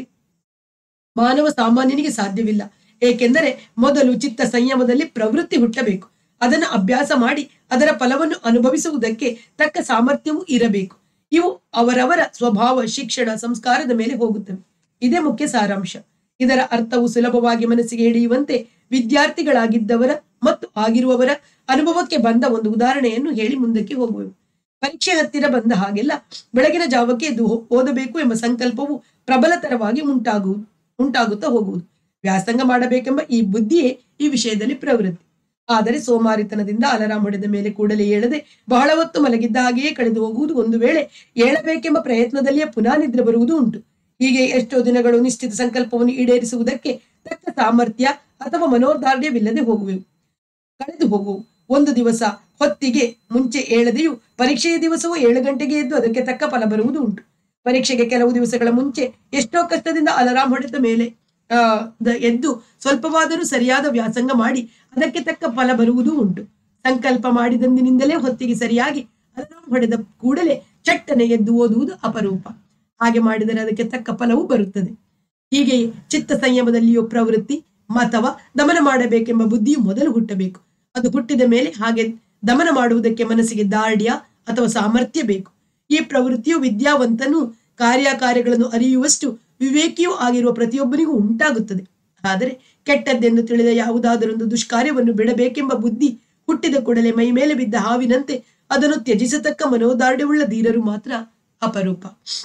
ಮಾನವ ಸಾಮಾನ್ಯನಿಗೆ ಸಾಧ್ಯವಿಲ್ಲ ಏಕೆಂದರೆ ಮೊದಲು ಚಿತ್ತ ಸಂಯಮದಲ್ಲಿ ಪ್ರವೃತ್ತಿ ಹುಟ್ಟಬೇಕು ಅದನ್ನು ಅಭ್ಯಾಸ ಮಾಡಿ ಅದರ ಫಲವನ್ನು ಅನುಭವಿಸುವುದಕ್ಕೆ ತಕ್ಕ ಸಾಮರ್ಥ್ಯವೂ ಇರಬೇಕು ಇವು ಅವರವರ ಸ್ವಭಾವ ಶಿಕ್ಷಣ ಸಂಸ್ಕಾರದ ಮೇಲೆ ಹೋಗುತ್ತವೆ ಇದೇ ಮುಖ್ಯ ಸಾರಾಂಶ ಇದರ ಅರ್ಥವು ಸುಲಭವಾಗಿ ಮನಸ್ಸಿಗೆ ಹಿಡಿಯುವಂತೆ ವಿದ್ಯಾರ್ಥಿಗಳಾಗಿದ್ದವರ ಮತ್ತು ಆಗಿರುವವರ ಅನುಭವಕ್ಕೆ ಬಂದ ಒಂದು ಉದಾಹರಣೆಯನ್ನು ಹೇಳಿ ಮುಂದಕ್ಕೆ ಹೋಗುವೆವು ಪರೀಕ್ಷೆ ಹತ್ತಿರ ಬಂದ ಹಾಗೆಲ್ಲ ಬೆಳಗಿನ ಜಾವಕ್ಕೆ ಎದ್ದು ಹೋ- ಓದಬೇಕು ಎಂಬ ಸಂಕಲ್ಪವು ಪ್ರಬಲತರವಾಗಿ ಉಂಟಾಗುವುದು ಉಂಟಾಗುತ್ತಾ ಹೋಗುವುದು ವ್ಯಾಸಂಗ ಮಾಡಬೇಕೆಂಬ ಈ ಬುದ್ಧಿಯೇ ಈ ವಿಷಯದಲ್ಲಿ ಪ್ರವೃತ್ತಿ ಆದರೆ ಸೋಮಾರಿತನದಿಂದ ಅಲಾರಾಂ ಹೊಡೆದ ಮೇಲೆ ಕೂಡಲೇ ಏಳದೆ ಬಹಳ ಹೊತ್ತು ಮಲಗಿದ್ದ ಹಾಗೆಯೇ ಕಳೆದು ಹೋಗುವುದು ಒಂದು ವೇಳೆ ಏಳಬೇಕೆಂಬ ಪ್ರಯತ್ನದಲ್ಲಿಯೇ ಪುನಃ ನಿದ್ರೆ ಬರುವುದು ಉಂಟು ಹೀಗೆ ಎಷ್ಟೋ ದಿನಗಳು ನಿಶ್ಚಿತ ಸಂಕಲ್ಪವನ್ನು ಈಡೇರಿಸುವುದಕ್ಕೆ ತಕ್ಕ ಸಾಮರ್ಥ್ಯ ಅಥವಾ ಮನೋದಾರ್ಢ್ಯವಿಲ್ಲದೆ ಹೋಗುವೆವು ಕಳೆದು ಹೋಗುವು ಒಂದು ದಿವಸ ಹೊತ್ತಿಗೆ ಮುಂಚೆ ಏಳದೆಯೂ ಪರೀಕ್ಷೆಯ ದಿವಸವೂ ಏಳು ಗಂಟೆಗೆ ಎದ್ದು ಅದಕ್ಕೆ ತಕ್ಕ ಫಲ ಬರುವುದು ಉಂಟು ಪರೀಕ್ಷೆಗೆ ಕೆಲವು ದಿವಸಗಳ ಮುಂಚೆ ಎಷ್ಟೋ ಕಷ್ಟದಿಂದ ಅಲಾರಾಂ ಹೊಡೆದ ಮೇಲೆ ಆ, ದ- ಎದ್ದು ಸ್ವಲ್ಪವಾದರೂ ಸರಿಯಾದ ವ್ಯಾಸಂಗ ಮಾಡಿ ಅದಕ್ಕೆ ತಕ್ಕ ಫಲ ಬರುವುದೂ ಉಂಟು ಸಂಕಲ್ಪ ಮಾಡಿದಂದಿನಿಂದಲೇ ಹೊತ್ತಿಗೆ ಸರಿಯಾಗಿ ಅಲಾರಾಂ ಹೊಡೆದ ಕೂಡಲೇ ಚಟ್ಟನೆ ಎದ್ದು ಓದುವುದು ಅಪರೂಪ ಹಾಗೆ ಮಾಡಿದರೆ ಅದಕ್ಕೆ ತಕ್ಕ ಫಲವೂ ಬರುತ್ತದೆ ಹೀಗೆ ಚಿತ್ತ ಸಂಯಮದಲ್ಲಿಯೂ ಪ್ರವೃತ್ತಿ ಅಥವಾ ದಮನ ಮಾಡಬೇಕೆಂಬ ಬುದ್ಧಿಯು ಮೊದಲು ಹುಟ್ಟಬೇಕು ಅದು ಹುಟ್ಟಿದ ಮೇಲೆ ಹಾಗೆ ದಮನ ಮಾಡುವುದಕ್ಕೆ ಮನಸ್ಸಿಗೆ ದಾರ್ಢ್ಯ ಅಥವಾ ಸಾಮರ್ಥ್ಯ ಬೇಕು ಈ ಪ್ರವೃತ್ತಿಯು ವಿದ್ಯಾವಂತನು ಕಾರ್ಯಕಾರ್ಯಗಳನ್ನು ಅರಿಯುವಷ್ಟು ವಿವೇಕಿಯೂ ಆಗಿರುವ ಪ್ರತಿಯೊಬ್ಬನಿಗೂ ಉಂಟಾಗುತ್ತದೆ ಆದರೆ ಕೆಟ್ಟದ್ದೆಂದು ತಿಳಿದ ಯಾವುದಾದರೊಂದು ದುಷ್ಕಾರ್ಯವನ್ನು ಬಿಡಬೇಕೆಂಬ ಬುದ್ಧಿ ಹುಟ್ಟಿದ ಕೂಡಲೇ ಮೈ ಮೇಲೆ ಬಿದ್ದ ಹಾವಿನಂತೆ ಅದನ್ನು ತ್ಯಜಿಸತಕ್ಕ ಮನೋದಾರ್ಢ್ಯವುಳ್ಳ ಧೀರರು ಮಾತ್ರ ಅಪರೂಪ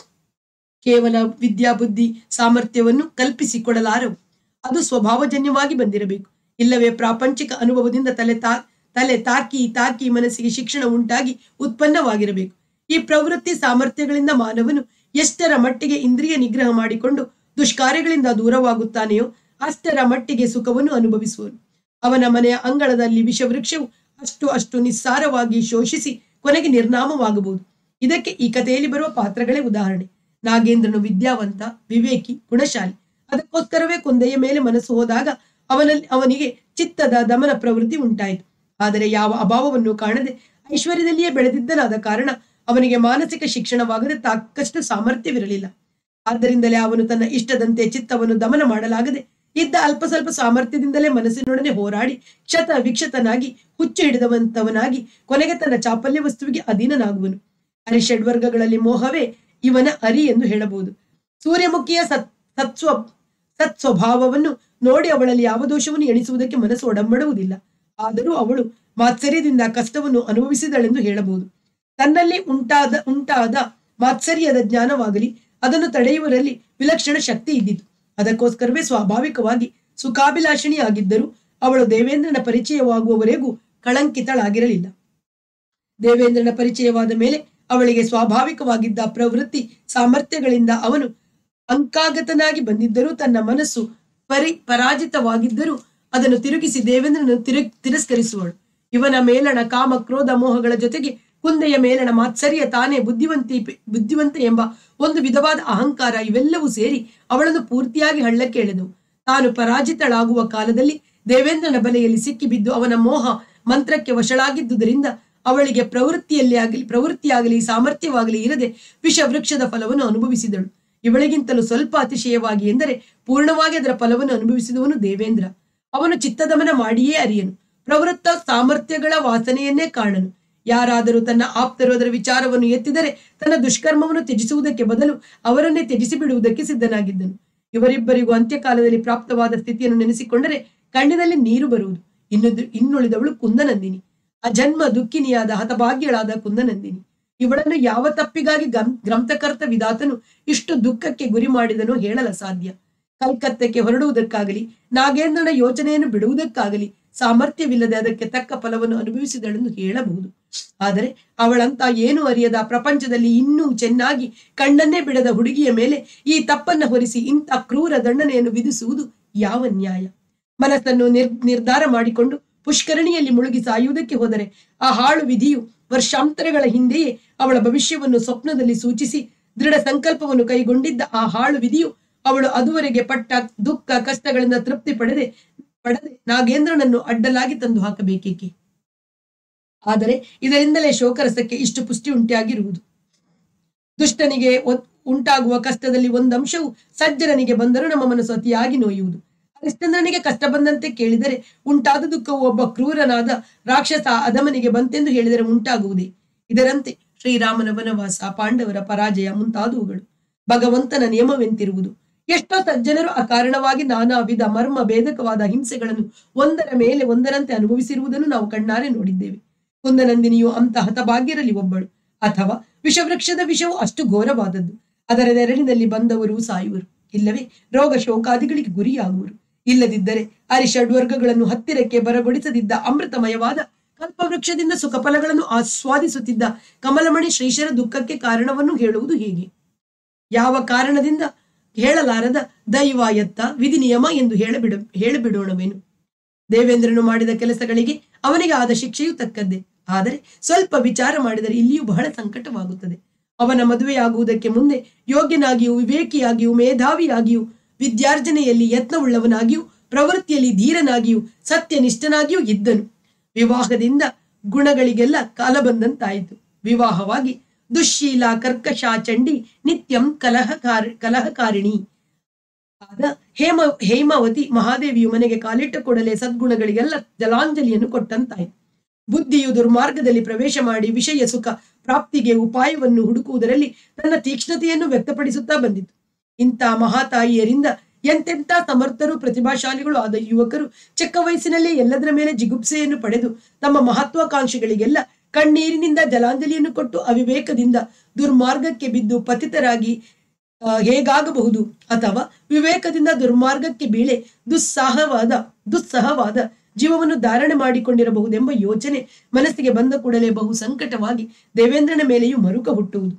ಕೇವಲ ವಿದ್ಯಾಬುದ್ಧಿ ಸಾಮರ್ಥ್ಯವನ್ನು ಕಲ್ಪಿಸಿಕೊಡಲಾರವು ಅದು ಸ್ವಭಾವಜನ್ಯವಾಗಿ ಬಂದಿರಬೇಕು ಇಲ್ಲವೇ ಪ್ರಾಪಂಚಿಕ ಅನುಭವದಿಂದ ತಲೆ ತಾ ತಲೆ ತಾಕಿ ತಾಕಿ ಮನಸ್ಸಿಗೆ ಶಿಕ್ಷಣ ಉಂಟಾಗಿ ಉತ್ಪನ್ನವಾಗಿರಬೇಕು ಈ ಪ್ರವೃತ್ತಿ ಸಾಮರ್ಥ್ಯಗಳಿಂದ ಮಾನವನು ಎಷ್ಟರ ಮಟ್ಟಿಗೆ ಇಂದ್ರಿಯ ನಿಗ್ರಹ ಮಾಡಿಕೊಂಡು ದುಷ್ಕಾರ್ಯಗಳಿಂದ ದೂರವಾಗುತ್ತಾನೆಯೋ ಅಷ್ಟರ ಮಟ್ಟಿಗೆ ಸುಖವನ್ನು ಅನುಭವಿಸುವನು ಅವನ ಮನೆಯ ಅಂಗಳದಲ್ಲಿ ವಿಷವೃಕ್ಷವು ಅಷ್ಟು ಅಷ್ಟು ನಿಸ್ಸಾರವಾಗಿ ಶೋಷಿಸಿ ಕೊನೆಗೆ ನಿರ್ನಾಮವಾಗಬಹುದು ಇದಕ್ಕೆ ಈ ಕಥೆಯಲ್ಲಿ ಬರುವ ಪಾತ್ರಗಳೇ ಉದಾಹರಣೆ ನಾಗೇಂದ್ರನು ವಿದ್ಯಾವಂತ ವಿವೇಕಿ ಗುಣಶಾಲಿ ಅದಕ್ಕೋಸ್ಕರವೇ ಕೊಂದೆಯ ಮೇಲೆ ಮನಸ್ಸು ಹೋದಾಗ ಅವನಲ್ಲಿ ಅವನಿಗೆ ಚಿತ್ತದ ದಮನ ಪ್ರವೃತ್ತಿ ಉಂಟಾಯಿತು ಆದರೆ ಯಾವ ಅಭಾವವನ್ನು ಕಾಣದೆ ಐಶ್ವರ್ಯದಲ್ಲಿಯೇ ಬೆಳೆದಿದ್ದನಾದ ಕಾರಣ ಅವನಿಗೆ ಮಾನಸಿಕ ಶಿಕ್ಷಣವಾಗದೆ ತಕ್ಕಷ್ಟು ಸಾಮರ್ಥ್ಯವಿರಲಿಲ್ಲ ಆದ್ದರಿಂದಲೇ ಅವನು ತನ್ನ ಇಷ್ಟದಂತೆ ಚಿತ್ತವನ್ನು ದಮನ ಮಾಡಲಾಗದೆ ಇದ್ದ ಅಲ್ಪ ಸ್ವಲ್ಪ ಸಾಮರ್ಥ್ಯದಿಂದಲೇ ಮನಸ್ಸಿನೊಡನೆ ಹೋರಾಡಿ ಕ್ಷತ ವಿಕ್ಷತನಾಗಿ ಹುಚ್ಚು ಹಿಡಿದವಂತವನಾಗಿ ಕೊನೆಗೆ ತನ್ನ ಚಾಪಲ್ಯ ವಸ್ತುವಿಗೆ ಅಧೀನನಾಗುವನು ಅರಿಷಡ್ವರ್ಗಗಳಲ್ಲಿ ಮೋಹವೇ ಇವನ ಅರಿ ಎಂದು ಹೇಳಬಹುದು ಸೂರ್ಯಮುಖಿಯ ಸತ್ ಸತ್ಸ್ವ ಸತ್ಸ್ವಭಾವವನ್ನು ನೋಡಿ ಅವಳಲ್ಲಿ ಯಾವ ದೋಷವನ್ನು ಎಣಿಸುವುದಕ್ಕೆ ಮನಸ್ಸು ಒಡಂಬಡುವುದಿಲ್ಲ ಆದರೂ ಅವಳು ಮಾತ್ಸರ್ಯದಿಂದ ಕಷ್ಟವನ್ನು ಅನುಭವಿಸಿದಳೆಂದು ಹೇಳಬಹುದು ತನ್ನಲ್ಲಿ ಉಂಟಾದ ಉಂಟಾದ ಮಾತ್ಸರ್ಯದ ಜ್ಞಾನವಾಗಲಿ ಅದನ್ನು ತಡೆಯುವರಲ್ಲಿ ವಿಲಕ್ಷಣ ಶಕ್ತಿ ಇದ್ದಿತು ಅದಕ್ಕೋಸ್ಕರವೇ ಸ್ವಾಭಾವಿಕವಾಗಿ ಸುಖಾಭಿಲಾಷಿಣಿಯಾಗಿದ್ದರೂ ಅವಳು ದೇವೇಂದ್ರನ ಪರಿಚಯವಾಗುವವರೆಗೂ ಕಳಂಕಿತಳಾಗಿರಲಿಲ್ಲ ದೇವೇಂದ್ರನ ಪರಿಚಯವಾದ ಮೇಲೆ ಅವಳಿಗೆ ಸ್ವಾಭಾವಿಕವಾಗಿದ್ದ ಪ್ರವೃತ್ತಿ ಸಾಮರ್ಥ್ಯಗಳಿಂದ ಅವನು ಅಂಕಾಗತನಾಗಿ ಬಂದಿದ್ದರೂ ತನ್ನ ಮನಸ್ಸು ಪರಿ ಪರಾಜಿತವಾಗಿದ್ದರೂ ಅದನ್ನು ತಿರುಗಿಸಿ ದೇವೇಂದ್ರನು ತಿರು ತಿರಸ್ಕರಿಸುವಳು ಇವನ ಮೇಲಣ ಕಾಮ ಕ್ರೋಧ ಮೋಹಗಳ ಜೊತೆಗೆ ಕುಂದೆಯ ಮೇಲಣ ಮಾತ್ಸರ್ಯ ತಾನೇ ಬುದ್ಧಿವಂತಿ ಬುದ್ಧಿವಂತ ಎಂಬ ಒಂದು ವಿಧವಾದ ಅಹಂಕಾರ ಇವೆಲ್ಲವೂ ಸೇರಿ ಅವಳನ್ನು ಪೂರ್ತಿಯಾಗಿ ಹಳ್ಳಕ್ಕೆ ಎಳೆದವು ತಾನು ಪರಾಜಿತಳಾಗುವ ಕಾಲದಲ್ಲಿ ದೇವೇಂದ್ರನ ಬಲೆಯಲ್ಲಿ ಸಿಕ್ಕಿಬಿದ್ದು ಅವನ ಮೋಹ ಮಂತ್ರಕ್ಕೆ ವಶಳಾಗಿದ್ದುದರಿಂದ ಅವಳಿಗೆ ಪ್ರವೃತ್ತಿಯಲ್ಲಿ ಆಗಲಿ ಪ್ರವೃತ್ತಿಯಾಗಲಿ ಸಾಮರ್ಥ್ಯವಾಗಲಿ ಇರದೆ ವಿಷ ವೃಕ್ಷದ ಫಲವನ್ನು ಅನುಭವಿಸಿದಳು ಇವಳಿಗಿಂತಲೂ ಸ್ವಲ್ಪ ಅತಿಶಯವಾಗಿ ಎಂದರೆ ಪೂರ್ಣವಾಗಿ ಅದರ ಫಲವನ್ನು ಅನುಭವಿಸಿದವನು ದೇವೇಂದ್ರ ಅವನು ಚಿತ್ತದಮನ ಮಾಡಿಯೇ ಅರಿಯನು ಪ್ರವೃತ್ತ ಸಾಮರ್ಥ್ಯಗಳ ವಾಸನೆಯನ್ನೇ ಕಾಣನು ಯಾರಾದರೂ ತನ್ನ ಆಪ್ತರು ಅದರ ವಿಚಾರವನ್ನು ಎತ್ತಿದರೆ ತನ್ನ ದುಷ್ಕರ್ಮವನ್ನು ತ್ಯಜಿಸುವುದಕ್ಕೆ ಬದಲು ಅವರನ್ನೇ ತ್ಯಜಿಸಿ ಬಿಡುವುದಕ್ಕೆ ಸಿದ್ಧನಾಗಿದ್ದನು ಇವರಿಬ್ಬರಿಗೂ ಅಂತ್ಯಕಾಲದಲ್ಲಿ ಪ್ರಾಪ್ತವಾದ ಸ್ಥಿತಿಯನ್ನು ನೆನೆಸಿಕೊಂಡರೆ ಕಣ್ಣಿನಲ್ಲಿ ನೀರು ಬರುವುದು ಇನ್ನು ಇನ್ನುಳಿದವಳು ಕುಂದನಂದಿನಿ ಅಜನ್ಮ ದುಃಖಿನಿಯಾದ ಹತಭಾಗ್ಯಳಾದ ಕುಂದನಂದಿನಿ ಇವಳನ್ನು ಯಾವ ತಪ್ಪಿಗಾಗಿ ಗಂ ಗ್ರಂಥಕರ್ತ ವಿಧಾತನು ಇಷ್ಟು ದುಃಖಕ್ಕೆ ಗುರಿ ಮಾಡಿದನೋ ಹೇಳಲ ಸಾಧ್ಯ ಕಲ್ಕತ್ತಕ್ಕೆ ಹೊರಡುವುದಕ್ಕಾಗಲಿ ನಾಗೇಂದ್ರನ ಯೋಚನೆಯನ್ನು ಬಿಡುವುದಕ್ಕಾಗಲಿ ಸಾಮರ್ಥ್ಯವಿಲ್ಲದೆ ಅದಕ್ಕೆ ತಕ್ಕ ಫಲವನ್ನು ಅನುಭವಿಸಿದಳೆಂದು ಹೇಳಬಹುದು ಆದರೆ ಅವಳಂತ ಏನು ಅರಿಯದ ಪ್ರಪಂಚದಲ್ಲಿ ಇನ್ನೂ ಚೆನ್ನಾಗಿ ಕಣ್ಣನ್ನೇ ಬಿಡದ ಹುಡುಗಿಯ ಮೇಲೆ ಈ ತಪ್ಪನ್ನ ಹೊರಿಸಿ ಇಂಥ ಕ್ರೂರ ದಂಡನೆಯನ್ನು ವಿಧಿಸುವುದು ಯಾವ ನ್ಯಾಯ ಮನಸ್ಸನ್ನು ನಿರ್ ನಿರ್ಧಾರ ಮಾಡಿಕೊಂಡು ಪುಷ್ಕರಣಿಯಲ್ಲಿ ಮುಳುಗಿ ಸಾಯುವುದಕ್ಕೆ ಹೋದರೆ ಆ ಹಾಳು ವಿಧಿಯು ವರ್ಷಾಂತರಗಳ ಹಿಂದೆಯೇ ಅವಳ ಭವಿಷ್ಯವನ್ನು ಸ್ವಪ್ನದಲ್ಲಿ ಸೂಚಿಸಿ ದೃಢ ಸಂಕಲ್ಪವನ್ನು ಕೈಗೊಂಡಿದ್ದ ಆ ಹಾಳು ವಿಧಿಯು ಅವಳು ಅದುವರೆಗೆ ಪಟ್ಟ ದುಃಖ ಕಷ್ಟಗಳಿಂದ ತೃಪ್ತಿ ಪಡೆದೆ ಪಡೆದೆ ನಾಗೇಂದ್ರನನ್ನು ಅಡ್ಡಲಾಗಿ ತಂದು ಹಾಕಬೇಕೇಕೆ ಆದರೆ ಇದರಿಂದಲೇ ಶೋಕರಸಕ್ಕೆ ಇಷ್ಟು ಪುಷ್ಟಿ ಉಂಟಾಗಿರುವುದು ದುಷ್ಟನಿಗೆ ಒತ್- ಉಂಟಾಗುವ ಕಷ್ಟದಲ್ಲಿ ಒಂದಂಶವು ಸಜ್ಜನನಿಗೆ ಬಂದರೂ ನಮ್ಮ ಮನಸ್ಸು ಅತಿಯಾಗಿ ನೋಯುವುದು ಹರಿಶ್ಚಂದ್ರನಿಗೆ ಕಷ್ಟ ಬಂದಂತೆ ಕೇಳಿದರೆ ಉಂಟಾದ ದುಃಖವು ಒಬ್ಬ ಕ್ರೂರನಾದ ರಾಕ್ಷಸ ಅಧಮನಿಗೆ ಬಂತೆಂದು ಹೇಳಿದರೆ ಉಂಟಾಗುವುದೇ ಇದರಂತೆ ಶ್ರೀರಾಮನ ವನವಾಸ ಪಾಂಡವರ ಪರಾಜಯ ಮುಂತಾದವುಗಳು ಭಗವಂತನ ನಿಯಮವೆಂತಿರುವುದು ಎಷ್ಟೋ ಸಜ್ಜನರು ಅಕಾರಣವಾಗಿ ನಾನಾ ವಿಧ ಮರ್ಮ ಭೇದಕವಾದ ಹಿಂಸೆಗಳನ್ನು ಒಂದರ ಮೇಲೆ ಒಂದರಂತೆ ಅನುಭವಿಸಿರುವುದನ್ನು ನಾವು ಕಣ್ಣಾರೆ ನೋಡಿದ್ದೇವೆ ಕುಂದನಂದಿನಿಯು ಅಂತ ಹತಭಾಗ್ಯರಲ್ಲಿ ಒಬ್ಬಳು ಅಥವಾ ವಿಷವೃಕ್ಷದ ವಿಷವು ಅಷ್ಟು ಘೋರವಾದದ್ದು ಅದರ ನೆರಳಿನಲ್ಲಿ ಬಂದವರು ಸಾಯುವರು ಇಲ್ಲವೇ ರೋಗ ಶೋಕಾದಿಗಳಿಗೆ ಗುರಿಯಾಗುವರು ಇಲ್ಲದಿದ್ದರೆ ಅರಿಷಡ್ವರ್ಗಗಳನ್ನು ಹತ್ತಿರಕ್ಕೆ ಬರಗೊಡಿಸದಿದ್ದ ಅಮೃತಮಯವಾದ ಕಲ್ಪವೃಕ್ಷದಿಂದ ಸುಖ ಫಲಗಳನ್ನು ಆಸ್ವಾದಿಸುತ್ತಿದ್ದ ಕಮಲಮಣಿ ಶ್ರೀಶರ ದುಃಖಕ್ಕೆ ಕಾರಣವನ್ನು ಹೇಳುವುದು ಹೇಗೆ ಯಾವ ಕಾರಣದಿಂದ ಹೇಳಲಾರದ ದೈವ ಎತ್ತ ವಿಧಿ ನಿಯಮ ಎಂದು ಹೇಳಬಿಡ ಹೇಳಬಿಡೋಣವೇನು ದೇವೇಂದ್ರನು ಮಾಡಿದ ಕೆಲಸಗಳಿಗೆ ಅವನಿಗೆ ಆದ ಶಿಕ್ಷೆಯು ತಕ್ಕದ್ದೇ ಆದರೆ ಸ್ವಲ್ಪ ವಿಚಾರ ಮಾಡಿದರೆ ಇಲ್ಲಿಯೂ ಬಹಳ ಸಂಕಟವಾಗುತ್ತದೆ ಅವನ ಮದುವೆಯಾಗುವುದಕ್ಕೆ ಮುಂದೆ ಯೋಗ್ಯನಾಗಿಯೂ ವಿವೇಕಿಯಾಗಿಯೂ ಮೇಧಾವಿಯಾಗಿಯೂ ವಿದ್ಯಾರ್ಜನೆಯಲ್ಲಿ ಯತ್ನವುಳ್ಳವನಾಗಿಯೂ ಪ್ರವೃತ್ತಿಯಲ್ಲಿ ಧೀರನಾಗಿಯೂ ಸತ್ಯನಿಷ್ಠನಾಗಿಯೂ ಇದ್ದನು ವಿವಾಹದಿಂದ ಗುಣಗಳಿಗೆಲ್ಲ ಕಾಲ ಬಂದಂತಾಯಿತು ವಿವಾಹವಾಗಿ ದುಶ್ಶೀಲ ಕರ್ಕಶ ಚಂಡಿ ನಿತ್ಯಂ ಕಲಹಕಾರ ಕಲಹಕಾರಿಣಿ ಆದ ಹೇಮ ಹೇಮಾವತಿ ಮಹಾದೇವಿಯು ಮನೆಗೆ ಕಾಲಿಟ್ಟ ಕೂಡಲೇ ಸದ್ಗುಣಗಳಿಗೆಲ್ಲ ಜಲಾಂಜಲಿಯನ್ನು ಕೊಟ್ಟಂತಾಯಿತು ಬುದ್ಧಿಯು ದುರ್ಮಾರ್ಗದಲ್ಲಿ ಪ್ರವೇಶ ಮಾಡಿ ವಿಷಯ ಸುಖ ಪ್ರಾಪ್ತಿಗೆ ಉಪಾಯವನ್ನು ಹುಡುಕುವುದರಲ್ಲಿ ತನ್ನ ತೀಕ್ಷ್ಣತೆಯನ್ನು ವ್ಯಕ್ತಪಡಿಸುತ್ತಾ ಬಂದಿತು ಇಂಥ ಮಹಾತಾಯಿಯರಿಂದ ಎಂತೆಂಥ ಸಮರ್ಥರು ಪ್ರತಿಭಾಶಾಲಿಗಳು ಆದ ಯುವಕರು ಚಿಕ್ಕ ವಯಸ್ಸಿನಲ್ಲೇ ಎಲ್ಲದರ ಮೇಲೆ ಜಿಗುಪ್ಸೆಯನ್ನು ಪಡೆದು ತಮ್ಮ ಮಹತ್ವಾಕಾಂಕ್ಷೆಗಳಿಗೆಲ್ಲ ಕಣ್ಣೀರಿನಿಂದ ಜಲಾಂಜಲಿಯನ್ನು ಕೊಟ್ಟು ಅವಿವೇಕದಿಂದ ದುರ್ಮಾರ್ಗಕ್ಕೆ ಬಿದ್ದು ಪತಿತರಾಗಿ ಆ, ಹೇಗಾಗಬಹುದು ಅಥವಾ ವಿವೇಕದಿಂದ ದುರ್ಮಾರ್ಗಕ್ಕೆ ಬೀಳೆ ದುಸ್ಸಾಹವಾದ ದುಸ್ಸಹವಾದ ಜೀವವನ್ನು ಧಾರಣೆ ಮಾಡಿಕೊಂಡಿರಬಹುದೆಂಬ ಯೋಚನೆ ಮನಸ್ಸಿಗೆ ಬಂದ ಕೂಡಲೇ ಬಹು ಸಂಕಟವಾಗಿ ದೇವೇಂದ್ರನ ಮೇಲೆಯೂ ಮರುಕ ಹುಟ್ಟುವುದು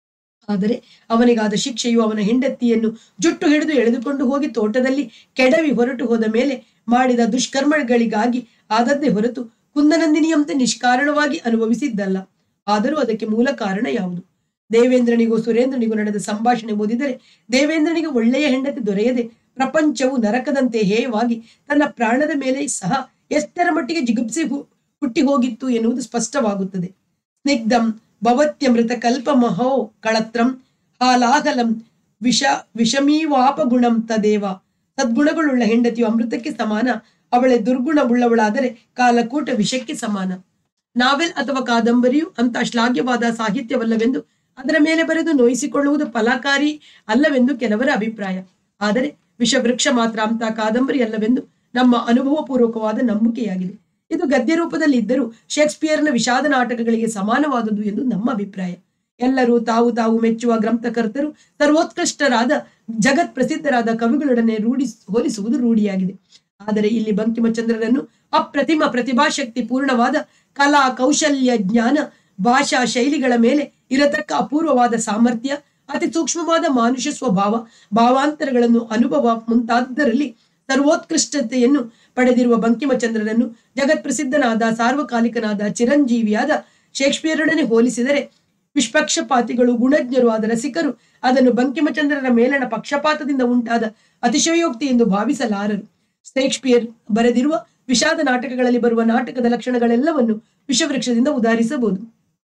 ಆದರೆ ಅವನಿಗಾದ ಶಿಕ್ಷೆಯು ಅವನ ಹೆಂಡತಿಯನ್ನು ಜುಟ್ಟು ಹಿಡಿದು ಎಳೆದುಕೊಂಡು ಹೋಗಿ ತೋಟದಲ್ಲಿ ಕೆಡವಿ ಹೊರಟು ಹೋದ ಮೇಲೆ ಮಾಡಿದ ದುಷ್ಕರ್ಮಗಳಿಗಾಗಿ ಆದದ್ದೇ ಹೊರತು ಕುಂದನಂದಿನಿಯಂತೆ ನಿಷ್ಕಾರಣವಾಗಿ ಅನುಭವಿಸಿದ್ದಲ್ಲ ಆದರೂ ಅದಕ್ಕೆ ಮೂಲ ಕಾರಣ ಯಾವುದು ದೇವೇಂದ್ರನಿಗೂ ಸುರೇಂದ್ರನಿಗೂ ನಡೆದ ಸಂಭಾಷಣೆ ಓದಿದರೆ ದೇವೇಂದ್ರನಿಗೆ ಒಳ್ಳೆಯ ಹೆಂಡತಿ ದೊರೆಯದೆ ಪ್ರಪಂಚವು ನರಕದಂತೆ ಹೇಯವಾಗಿ ತನ್ನ ಪ್ರಾಣದ ಮೇಲೆ ಸಹ ಎಷ್ಟರ ಮಟ್ಟಿಗೆ ಜಿಗುಪ್ಸಿ ಹು- ಹುಟ್ಟಿ ಹೋಗಿತ್ತು ಎನ್ನುವುದು ಸ್ಪಷ್ಟವಾಗುತ್ತದೆ ಸ್ನಿಗ್ಧಂ ಭವತ್ಯಮೃತ ಕಲ್ಪಮಹೋ ಕಳತ್ರಂ ಹಾಲಾಹಲಂ ವಿಷ ವಿಷಮೀವಾಪಗುಣಂ ತದೇವ ಸದ್ಗುಣಗಳುಳ್ಳ ಹೆಂಡತಿಯು ಅಮೃತಕ್ಕೆ ಸಮಾನ ಅವಳೆ ದುರ್ಗುಣವುಳ್ಳವಳಾದರೆ ಕಾಲಕೂಟ ವಿಷಕ್ಕೆ ಸಮಾನ ನಾವೆಲ್ ಅಥವಾ ಕಾದಂಬರಿಯು ಅಂತ ಶ್ಲಾಘ್ಯವಾದ ಸಾಹಿತ್ಯವಲ್ಲವೆಂದು ಅದರ ಮೇಲೆ ಬರೆದು ನೋಯಿಸಿಕೊಳ್ಳುವುದು ಫಲಕಾರಿ ಅಲ್ಲವೆಂದು ಕೆಲವರ ಅಭಿಪ್ರಾಯ ಆದರೆ ವಿಷವೃಕ್ಷ ಮಾತ್ರ ಅಂತ ಕಾದಂಬರಿ ಅಲ್ಲವೆಂದು ನಮ್ಮ ಅನುಭವಪೂರ್ವಕವಾದ ನಂಬಿಕೆಯಾಗಿದೆ ಇದು ಗದ್ಯ ರೂಪದಲ್ಲಿ ಇದ್ದರೂ ಶೇಕ್ಸ್ಪಿಯರ್ನ ವಿಷಾದ ನಾಟಕಗಳಿಗೆ ಸಮಾನವಾದುದು ಎಂದು ನಮ್ಮ ಅಭಿಪ್ರಾಯ ಎಲ್ಲರೂ ತಾವು ತಾವು ಮೆಚ್ಚುವ ಗ್ರಂಥಕರ್ತರು ಸರ್ವೋತ್ಕೃಷ್ಟರಾದ ಜಗತ್ ಪ್ರಸಿದ್ಧರಾದ ಕವಿಗಳೊಡನೆ ರೂಢಿ ಹೋಲಿಸುವುದು ರೂಢಿಯಾಗಿದೆ ಆದರೆ ಇಲ್ಲಿ ಬಂಕಿಮಚಂದ್ರರನ್ನು ಅಪ್ರತಿಮ ಪ್ರತಿಭಾಶಕ್ತಿ ಪೂರ್ಣವಾದ ಕಲಾ ಕೌಶಲ್ಯ ಜ್ಞಾನ ಭಾಷಾ ಶೈಲಿಗಳ ಮೇಲೆ ಇರತಕ್ಕ ಅಪೂರ್ವವಾದ ಸಾಮರ್ಥ್ಯ ಅತಿ ಸೂಕ್ಷ್ಮವಾದ ಮಾನುಷ ಸ್ವಭಾವ ಭಾವಾಂತರಗಳನ್ನು ಅನುಭವ ಮುಂತಾದರಲ್ಲಿ ಸರ್ವೋತ್ಕೃಷ್ಟತೆಯನ್ನು ಪಡೆದಿರುವ ಬಂಕಿಮಚಂದ್ರರನ್ನು ಜಗತ್ಪ್ರಸಿದ್ಧನಾದ ಸಾರ್ವಕಾಲಿಕನಾದ ಚಿರಂಜೀವಿಯಾದ ಶೇಕ್ಸ್ಪಿಯರೊಡನೆ ಹೋಲಿಸಿದರೆ ವಿಷ್ಪಕ್ಷಪಾತಿಗಳು ಗುಣಜ್ಞರು ಆದ ರಸಿಕರು ಅದನ್ನು ಬಂಕಿಮಚಂದ್ರರ ಮೇಲಣ ಪಕ್ಷಪಾತದಿಂದ ಉಂಟಾದ ಅತಿಶಯೋಕ್ತಿ ಎಂದು ಭಾವಿಸಲಾರರು ಶೇಕ್ಸ್ಪಿಯರ್ ಬರೆದಿರುವ ವಿಷಾದ ನಾಟಕಗಳಲ್ಲಿ ಬರುವ ನಾಟಕದ ಲಕ್ಷಣಗಳೆಲ್ಲವನ್ನು ವಿಷವೃಕ್ಷದಿಂದ ಉದಾಹರಿಸಬಹುದು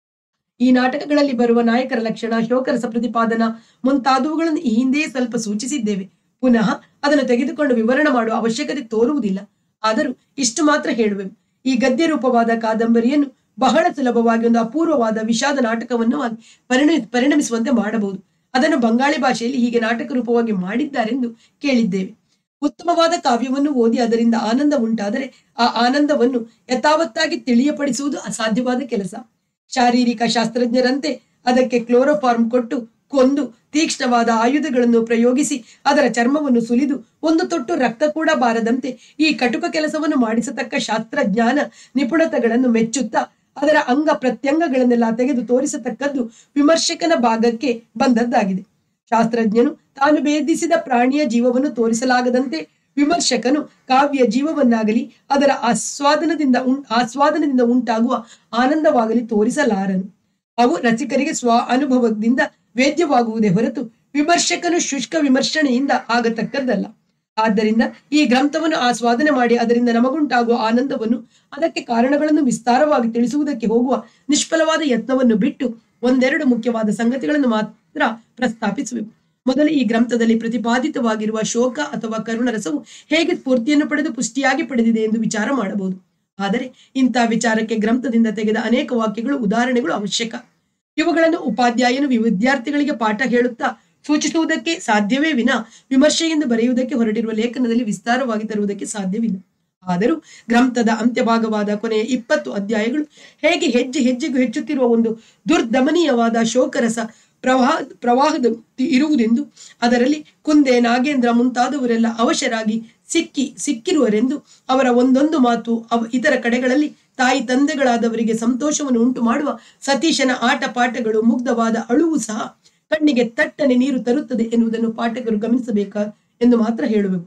ಈ ನಾಟಕಗಳಲ್ಲಿ ಬರುವ ನಾಯಕರ ಲಕ್ಷಣ ಶೋಕರಸ ಪ್ರತಿಪಾದನ ಮುಂತಾದವುಗಳನ್ನು ಈ ಹಿಂದೆಯೇ ಸ್ವಲ್ಪ ಸೂಚಿಸಿದ್ದೇವೆ ಪುನಃ ಅದನ್ನು ತೆಗೆದುಕೊಂಡು ವಿವರಣೆ ಮಾಡುವ ಅವಶ್ಯಕತೆ ತೋರುವುದಿಲ್ಲ ಆದರೂ ಇಷ್ಟು ಮಾತ್ರ ಹೇಳುವೆವು ಈ ಗದ್ಯ ರೂಪವಾದ ಕಾದಂಬರಿಯನ್ನು ಬಹಳ ಸುಲಭವಾಗಿ ಒಂದು ಅಪೂರ್ವವಾದ ವಿಷಾದ ನಾಟಕವನ್ನು ಆಗಿ ಪರಿಣ ಪರಿಣಮಿಸುವಂತೆ ಮಾಡಬಹುದು ಅದನ್ನು ಬಂಗಾಳಿ ಭಾಷೆಯಲ್ಲಿ ಹೀಗೆ ನಾಟಕ ರೂಪವಾಗಿ ಮಾಡಿದ್ದಾರೆಂದು ಕೇಳಿದ್ದೇವೆ ಉತ್ತಮವಾದ ಕಾವ್ಯವನ್ನು ಓದಿ ಅದರಿಂದ ಆನಂದ ಉಂಟಾದರೆ ಆ ಆನಂದವನ್ನು ಯಥಾವತ್ತಾಗಿ ತಿಳಿಯಪಡಿಸುವುದು ಅಸಾಧ್ಯವಾದ ಕೆಲಸ ಶಾರೀರಿಕ ಶಾಸ್ತ್ರಜ್ಞರಂತೆ ಅದಕ್ಕೆ ಕ್ಲೋರೋಫಾರ್ಮ್ ಕೊಟ್ಟು ಕೊಂದು ತೀಕ್ಷ್ಣವಾದ ಆಯುಧಗಳನ್ನು ಪ್ರಯೋಗಿಸಿ ಅದರ ಚರ್ಮವನ್ನು ಸುಲಿದು ಒಂದು ತೊಟ್ಟು ರಕ್ತ ಕೂಡ ಬಾರದಂತೆ ಈ ಕಟುಕ ಕೆಲಸವನ್ನು ಮಾಡಿಸತಕ್ಕ ಶಾಸ್ತ್ರಜ್ಞಾನ ನಿಪುಣತೆಗಳನ್ನು ಮೆಚ್ಚುತ್ತಾ ಅದರ ಅಂಗ ಪ್ರತ್ಯಂಗಗಳನ್ನೆಲ್ಲ ತೆಗೆದು ತೋರಿಸತಕ್ಕದ್ದು ವಿಮರ್ಶಕನ ಭಾಗಕ್ಕೆ ಬಂದದ್ದಾಗಿದೆ ಶಾಸ್ತ್ರಜ್ಞನು ತಾನು ಭೇದಿಸಿದ ಪ್ರಾಣಿಯ ಜೀವವನ್ನು ತೋರಿಸಲಾಗದಂತೆ ವಿಮರ್ಶಕನು ಕಾವ್ಯ ಜೀವವನ್ನಾಗಲಿ ಅದರ ಆಸ್ವಾದನದಿಂದ ಉಂ ಆಸ್ವಾದನದಿಂದ ಉಂಟಾಗುವ ಆನಂದವಾಗಲಿ ತೋರಿಸಲಾರನು ಅವು ರಸಿಕರಿಗೆ ಸ್ವ ಅನುಭವದಿಂದ ವೇದ್ಯವಾಗುವುದೇ ಹೊರತು ವಿಮರ್ಶಕನು ಶುಷ್ಕ ವಿಮರ್ಶನೆಯಿಂದ ಆಗತಕ್ಕದ್ದಲ್ಲ ಆದ್ದರಿಂದ ಈ ಗ್ರಂಥವನ್ನು ಆಸ್ವಾದನೆ ಮಾಡಿ ಅದರಿಂದ ನಮಗುಂಟಾಗುವ ಆನಂದವನ್ನು ಅದಕ್ಕೆ ಕಾರಣಗಳನ್ನು ವಿಸ್ತಾರವಾಗಿ ತಿಳಿಸುವುದಕ್ಕೆ ಹೋಗುವ ನಿಷ್ಫಲವಾದ ಯತ್ನವನ್ನು ಬಿಟ್ಟು ಒಂದೆರಡು ಮುಖ್ಯವಾದ ಸಂಗತಿಗಳನ್ನು ಮಾತ್ರ ಪ್ರಸ್ತಾಪಿಸುವೆವು ಮೊದಲು ಈ ಗ್ರಂಥದಲ್ಲಿ ಪ್ರತಿಪಾದಿತವಾಗಿರುವ ಶೋಕ ಅಥವಾ ಕರುಣರಸವು ಹೇಗೆ ಸ್ಫೂರ್ತಿಯನ್ನು ಪಡೆದು ಪುಷ್ಟಿಯಾಗಿ ಪಡೆದಿದೆ ಎಂದು ವಿಚಾರ ಮಾಡಬಹುದು ಆದರೆ ಇಂಥ ವಿಚಾರಕ್ಕೆ ಗ್ರಂಥದಿಂದ ತೆಗೆದ ಅನೇಕ ವಾಕ್ಯಗಳು ಉದಾಹರಣೆಗಳು ಅವಶ್ಯಕ ಇವುಗಳನ್ನು ಉಪಾಧ್ಯಾಯನು ವಿದ್ಯಾರ್ಥಿಗಳಿಗೆ ಪಾಠ ಹೇಳುತ್ತಾ ಸೂಚಿಸುವುದಕ್ಕೆ ಸಾಧ್ಯವೇ ವಿನ ವಿಮರ್ಶೆಯಿಂದ ಬರೆಯುವುದಕ್ಕೆ ಹೊರಟಿರುವ ಲೇಖನದಲ್ಲಿ ವಿಸ್ತಾರವಾಗಿ ತರುವುದಕ್ಕೆ ಸಾಧ್ಯವಿಲ್ಲ ಆದರೂ ಗ್ರಂಥದ ಅಂತ್ಯಭಾಗವಾದ ಕೊನೆಯ ಇಪ್ಪತ್ತು ಅಧ್ಯಾಯಗಳು ಹೇಗೆ ಹೆಜ್ಜೆ ಹೆಜ್ಜೆಗೂ ಹೆಚ್ಚುತ್ತಿರುವ ಒಂದು ದುರ್ದಮನೀಯವಾದ ಶೋಕರಸ ಪ್ರವಾಹ ಪ್ರವಾಹದ ಇರುವುದೆಂದು ಅದರಲ್ಲಿ ಕುಂದೆ ನಾಗೇಂದ್ರ ಮುಂತಾದವರೆಲ್ಲ ಅವಶರಾಗಿ ಸಿಕ್ಕಿ ಸಿಕ್ಕಿರುವರೆಂದು ಅವರ ಒಂದೊಂದು ಮಾತು ಅವ ಇತರ ಕಡೆಗಳಲ್ಲಿ ತಾಯಿ ತಂದೆಗಳಾದವರಿಗೆ ಸಂತೋಷವನ್ನು ಉಂಟು ಮಾಡುವ ಸತೀಶನ ಆಟ ಪಾಠಗಳು ಮುಗ್ಧವಾದ ಅಳುವು ಸಹ ಕಣ್ಣಿಗೆ ತಟ್ಟನೆ ನೀರು ತರುತ್ತದೆ ಎನ್ನುವುದನ್ನು ಪಾಠಕರು ಗಮನಿಸಬೇಕಾ ಎಂದು ಮಾತ್ರ ಹೇಳುವೆವು